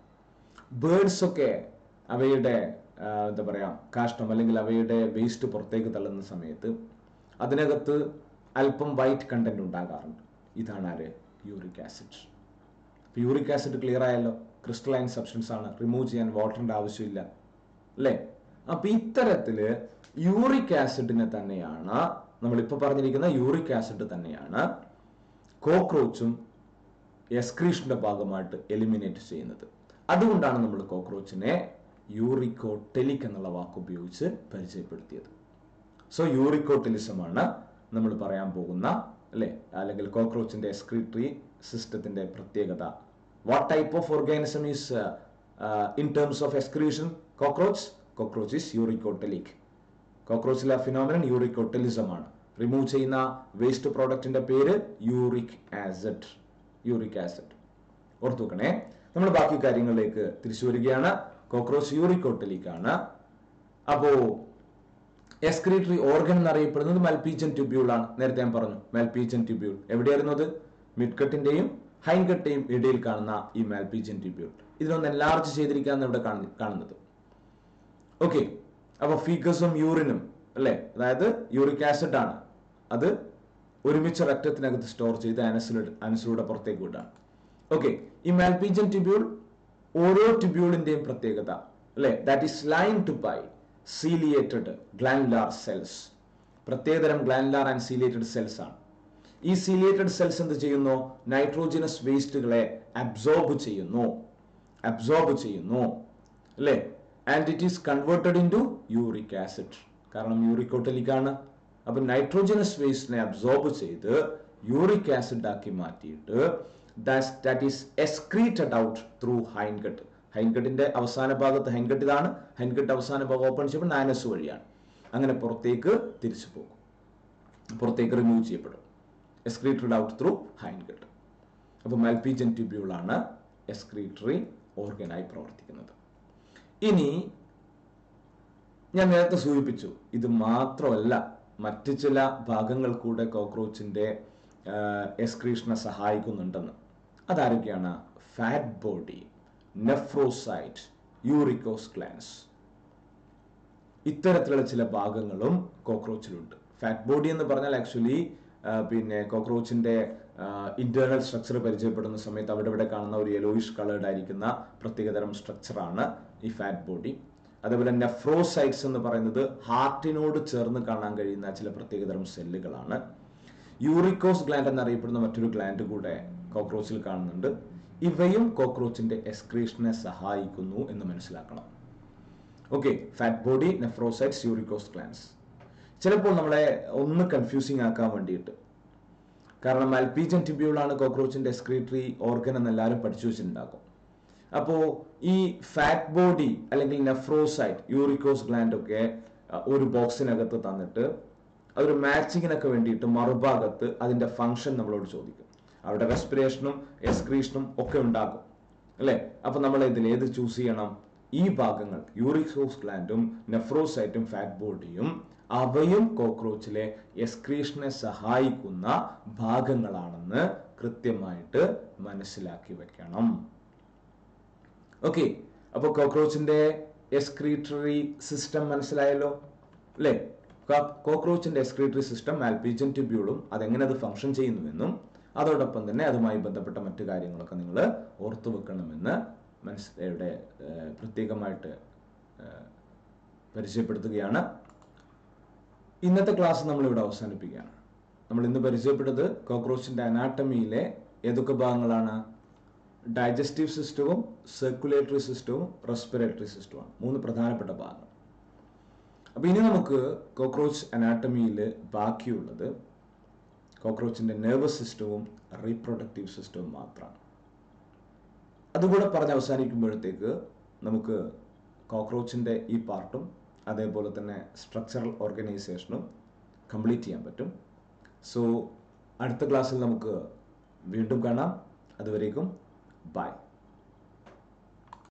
ബേർഡ്സ് ഒക്കെ അവയുടെ ആ, എന്താ പറയുക കാഷ്ടം അല്ലെങ്കിൽ അവയുടെ വേസ്റ്റ് പുറത്തേക്ക് തള്ളുന്ന സമയത്ത് അതിനകത്ത് അല്പം വൈറ്റ് കണ്ടന്റ് ഉണ്ടാകാറുണ്ട് ഇതാണ് ആര് uric acid uric acid clear ആയല്ലോ ക്രിസ്റ്റലൈൻ സബ്സ്റ്റൻസ് ആണ് റിമൂവ് ചെയ്യാൻ വാട്ടറിന്റെ ആവശ്യമില്ല അല്ലേ അപ്പൊ ഇത്തരത്തില് യൂറിക് ആസിഡിനെ തന്നെയാണ് നമ്മളിപ്പോൾ പറഞ്ഞിരിക്കുന്ന യൂറിക് ആസിഡ് തന്നെയാണ് കോക്രോച്ചും എസ്ക്രീഷന്റെ ഭാഗമായിട്ട് എലിമിനേറ്റ് ചെയ്യുന്നത് അതുകൊണ്ടാണ് നമ്മൾ കോക്രോച്ചിനെ യൂറിക്കോടെലിക് എന്നുള്ള വാക്ക് ഉപയോഗിച്ച് പരിചയപ്പെടുത്തിയത് സോ യൂറിക്കോടെലിസമാണ് നമ്മൾ പറയാൻ പോകുന്ന അല്ലെ അല്ലെങ്കിൽ കോക്രോച്ചിന്റെ എക്സ്ക്രീറ്ററി സിസ്റ്റത്തിന്റെ പ്രത്യേകത what type of organism is in terms of excretion cockroach cockroach is uricotelic കോക്രോച്ചിലെ ഫിനോമിനൻ യൂറിക്കോടെലിസം ആണ് റിമൂവ് ചെയ്യുന്ന വേസ്റ്റ് പ്രോഡക്റ്റിന്റെ പേര് യൂറിക് ആസിഡ് യൂറിക് ആസിഡ് ഓർത്തു വെക്കണേ നമ്മൾ ബാക്കി കാര്യങ്ങളിലേക്ക് തിരിച്ചു വരികയാണ് കോക്രോച്ച് യൂറിക്കോട്ടലിക് ആണ് അപ്പോ എക്സ്ക്രീറ്ററി ഓർഗൻ എന്നറിയപ്പെടുന്നത് മൽപീച്ചൻ ട്യൂബ്യൂൾ ആണ് നേരത്തെ ഞാൻ പറഞ്ഞു മൽപീച്ചൻ ട്യൂബ്യൂൾ എവിടെയായിരുന്നു അത് മിഡ്കട്ടിന്റെയും ഹൈൻകട്ടിന്റെയും ഇടയിൽ കാണുന്ന ഈ മാൽപീച്ചൻ ട്യൂബ്യൂൾ ഇതിനൊന്ന് എൻലാർജ് ചെയ്തിരിക്കുകയാണ് ഇവിടെ കാണു- കാണുന്നത് ഓക്കെ അപ്പൊ ഫീക്കസും യൂറിനും അല്ലെ അതായത് യൂറിക് ആസിഡ് ആണ് അത് ഒരുമിച്ച് രക്തത്തിനകത്ത് സ്റ്റോർ ചെയ്ത് അനസിലൂടെ അനസിലൂടെ പുറത്തേക്ക് വിടാണ് ഓക്കെ ഈ മാൽപീജൻ ട്യൂബ്യൂൾ ഓരോ ട്യൂബ്യൂളിന്റെയും പ്രത്യേകത അല്ലെ that is lined by ciliated glandular cells പ്രത്യേകതരം ഗ്ലാൻഡുലാർ ആൻഡ് സീലിയേറ്റഡ് സെൽസ് ആണ് ഈ സീലിയേറ്റഡ് സെൽസ് എന്ത് ചെയ്യുന്നു നൈട്രോജനസ് വേസ്റ്റുകളെ അബ്സോർബ് ചെയ്യുന്നു അബ്സോർബ് ചെയ്യുന്നു അല്ലേ and it is converted into uric acid കാരണം യൂറിക്കോട്ടലിക് ആണ് അപ്പൊ നൈട്രോജനസ് വേസ്റ്റിനെ അബ്സോർബ് ചെയ്ത് യൂറിക് ആസിഡ് ആക്കി മാറ്റിയിട്ട് that is excreted out through hindgut ഹൈൻകട്ടിന്റെ അവസാന ഭാഗത്ത് ഹൈൻകട്ട് ഇതാണ് ഹൈൻകട്ട് അവസാന ഭാഗം ഓപ്പൺ ചെയ്യുമ്പോൾ നാനസ് വഴിയാണ് അങ്ങനെ പുറത്തേക്ക് തിരിച്ചു പോകും പുറത്തേക്ക് റിമൂവ് ചെയ്യപ്പെടും എക്സ്ക്രീറ്റഡ് ഔട്ട് ത്രൂ ഹൈൻകട്ട് അപ്പോൾ മൽപീജൻ ട്യൂബ്യൂളാണ് എക്സ്ക്രീറ്ററി ഓർഗനായി പ്രവർത്തിക്കുന്നത് ഇനി ഞാൻ നേരത്തെ സൂചിപ്പിച്ചു ഇത് മാത്രമല്ല മറ്റ് ചില ഭാഗങ്ങൾ കൂടെ കോക്രോച്ചിന്റെ എക്സ്ക്രീഷനെ സഹായിക്കുന്നുണ്ടെന്ന് അതാരൊക്കെയാണ് fat body nephrocyte uricose glands ഇത്തരത്തിലുള്ള ചില ഭാഗങ്ങളും കോക്രോച്ചിലുണ്ട് ഫാറ്റ് ബോഡി എന്ന് പറഞ്ഞാൽ ആക്ച്വലി പിന്നെ കോക്രോച്ചിന്റെ ഇന്റേണൽ സ്ട്രക്ചർ പരിചയപ്പെടുന്ന സമയത്ത് അവിടെ ഇവിടെ കാണുന്ന ഒരു യെലോയിഷ് കളേർഡ് ആയിരിക്കുന്ന പ്രത്യേകതരം സ്ട്രക്ചറാണ് ഈ ഫാറ്റ് ബോഡി അതേപോലെ നെഫ്രോസൈറ്റ്സ് എന്ന് പറയുന്നത് ഹാർട്ടിനോട് ചേർന്ന് കാണാൻ കഴിയുന്ന ചില പ്രത്യേകതരം സെല്ലുകളാണ് യൂറിക്കോസ് ഗ്ലാൻഡ് എന്നറിയപ്പെടുന്ന മറ്റൊരു ഗ്ലാൻഡ് കൂടെ കോക്രോച്ചിൽ കാണുന്നുണ്ട് ഇവയും കോക്രോച്ചിന്റെ എക്സ്ക്രീഷനെ സഹായിക്കുന്നു എന്ന് മനസ്സിലാക്കണം okay fat body nephrocytes uricose glands ചിലപ്പോൾ നമ്മളെ ഒന്ന് കൺഫ്യൂസിങ് ആക്കാൻ വേണ്ടിയിട്ട് കാരണം മൽപീജൻ ട്യൂബ്യൂളാണ് കോക്രോച്ചിന്റെ എക്സ്ക്രീറ്ററി ഓർഗൻ എന്ന് എല്ലാവരും പഠിച്ചു വെച്ചിട്ടുണ്ടാകും അപ്പോൾ ഈ ഫാറ്റ് ബോഡി അല്ലെങ്കിൽ നെഫ്രോസൈറ്റ് യൂറിക്കോസ് ഗ്ലാൻഡ് ഒക്കെ അഹ്, ഒരു ബോക്സിനകത്ത് തന്നിട്ട് അതൊരു മാച്ചിങ്ങിനൊക്കെ വേണ്ടിയിട്ട് മറുഭാഗത്ത് അതിന്റെ ഫംഗ്ഷൻ നമ്മളോട് ചോദിക്കും അവിടെ റെസ്പിറേഷനും എക്സ്ക്രീഷനും ഒക്കെ ഉണ്ടാകും അല്ലെ അപ്പൊ നമ്മൾ ഇതിൽ ഏത് ചൂസ് ചെയ്യണം ഈ ഭാഗങ്ങൾ യൂറിക്കോസ് ഗ്ലാൻഡും നെഫ്രോസൈറ്റും ഫാറ്റ് ബോഡിയും അവയും കോക്രോച്ചിലെ എക്സ്ക്രീഷനെ സഹായിക്കുന്ന ഭാഗങ്ങളാണെന്ന് കൃത്യമായിട്ട് മനസ്സിലാക്കി വെക്കണം ഓക്കെ അപ്പോൾ കോക്രോച്ചിന്റെ എക്സ്ക്രീറ്ററി സിസ്റ്റം മനസ്സിലായല്ലോ അല്ലേ കോക്രോച്ചിന്റെ എക്സ്ക്രീറ്ററി സിസ്റ്റം മാൽപീജൻ ട്യൂബ്യൂളും അതെങ്ങനെ അത് ഫംഗ്ഷൻ ചെയ്യുന്നുവെന്നും അതോടൊപ്പം തന്നെ അതുമായി ബന്ധപ്പെട്ട മറ്റു കാര്യങ്ങളൊക്കെ നിങ്ങൾ ഓർത്തു വെക്കണമെന്ന് മനസ്സ് ഇവിടെ ഏഹ്, പ്രത്യേകമായിട്ട് ഏഹ്, പരിചയപ്പെടുത്തുകയാണ് ഇന്നത്തെ ക്ലാസ് നമ്മൾ ഇവിടെ അവസാനിപ്പിക്കുകയാണ് നമ്മൾ ഇന്ന് പരിചയപ്പെട്ടത് കോക്രോച്ചിന്റെ അനാട്ടമിയിലെ ഏതൊക്കെ ഭാഗങ്ങളാണ് ഡൈജസ്റ്റീവ് സിസ്റ്റവും സർക്കുലേറ്ററി സിസ്റ്റവും റെസ്പിറേറ്ററി സിസ്റ്റവുമാണ് മൂന്ന് പ്രധാനപ്പെട്ട ഭാഗങ്ങൾ അപ്പൊ ഇനി നമുക്ക് കോക്രോച്ച് അനാട്ടമിയിൽ ബാക്കിയുള്ളത് കോക്രോച്ചിന്റെ നെർവസ് സിസ്റ്റവും റീപ്രൊഡക്റ്റീവ് സിസ്റ്റവും മാത്രമാണ് അതുകൂടെ പറഞ്ഞ് അവസാനിക്കുമ്പോഴത്തേക്ക് നമുക്ക് കോക്രോച്ചിന്റെ ഈ പാർട്ടും അതേപോലെ തന്നെ സ്ട്രക്ചറൽ ഓർഗനൈസേഷനും കംപ്ലീറ്റ് ചെയ്യാൻ പറ്റും സോ അടുത്ത ക്ലാസ്സിൽ നമുക്ക് വീണ്ടും കാണാം അതുവരേക്കും ബൈ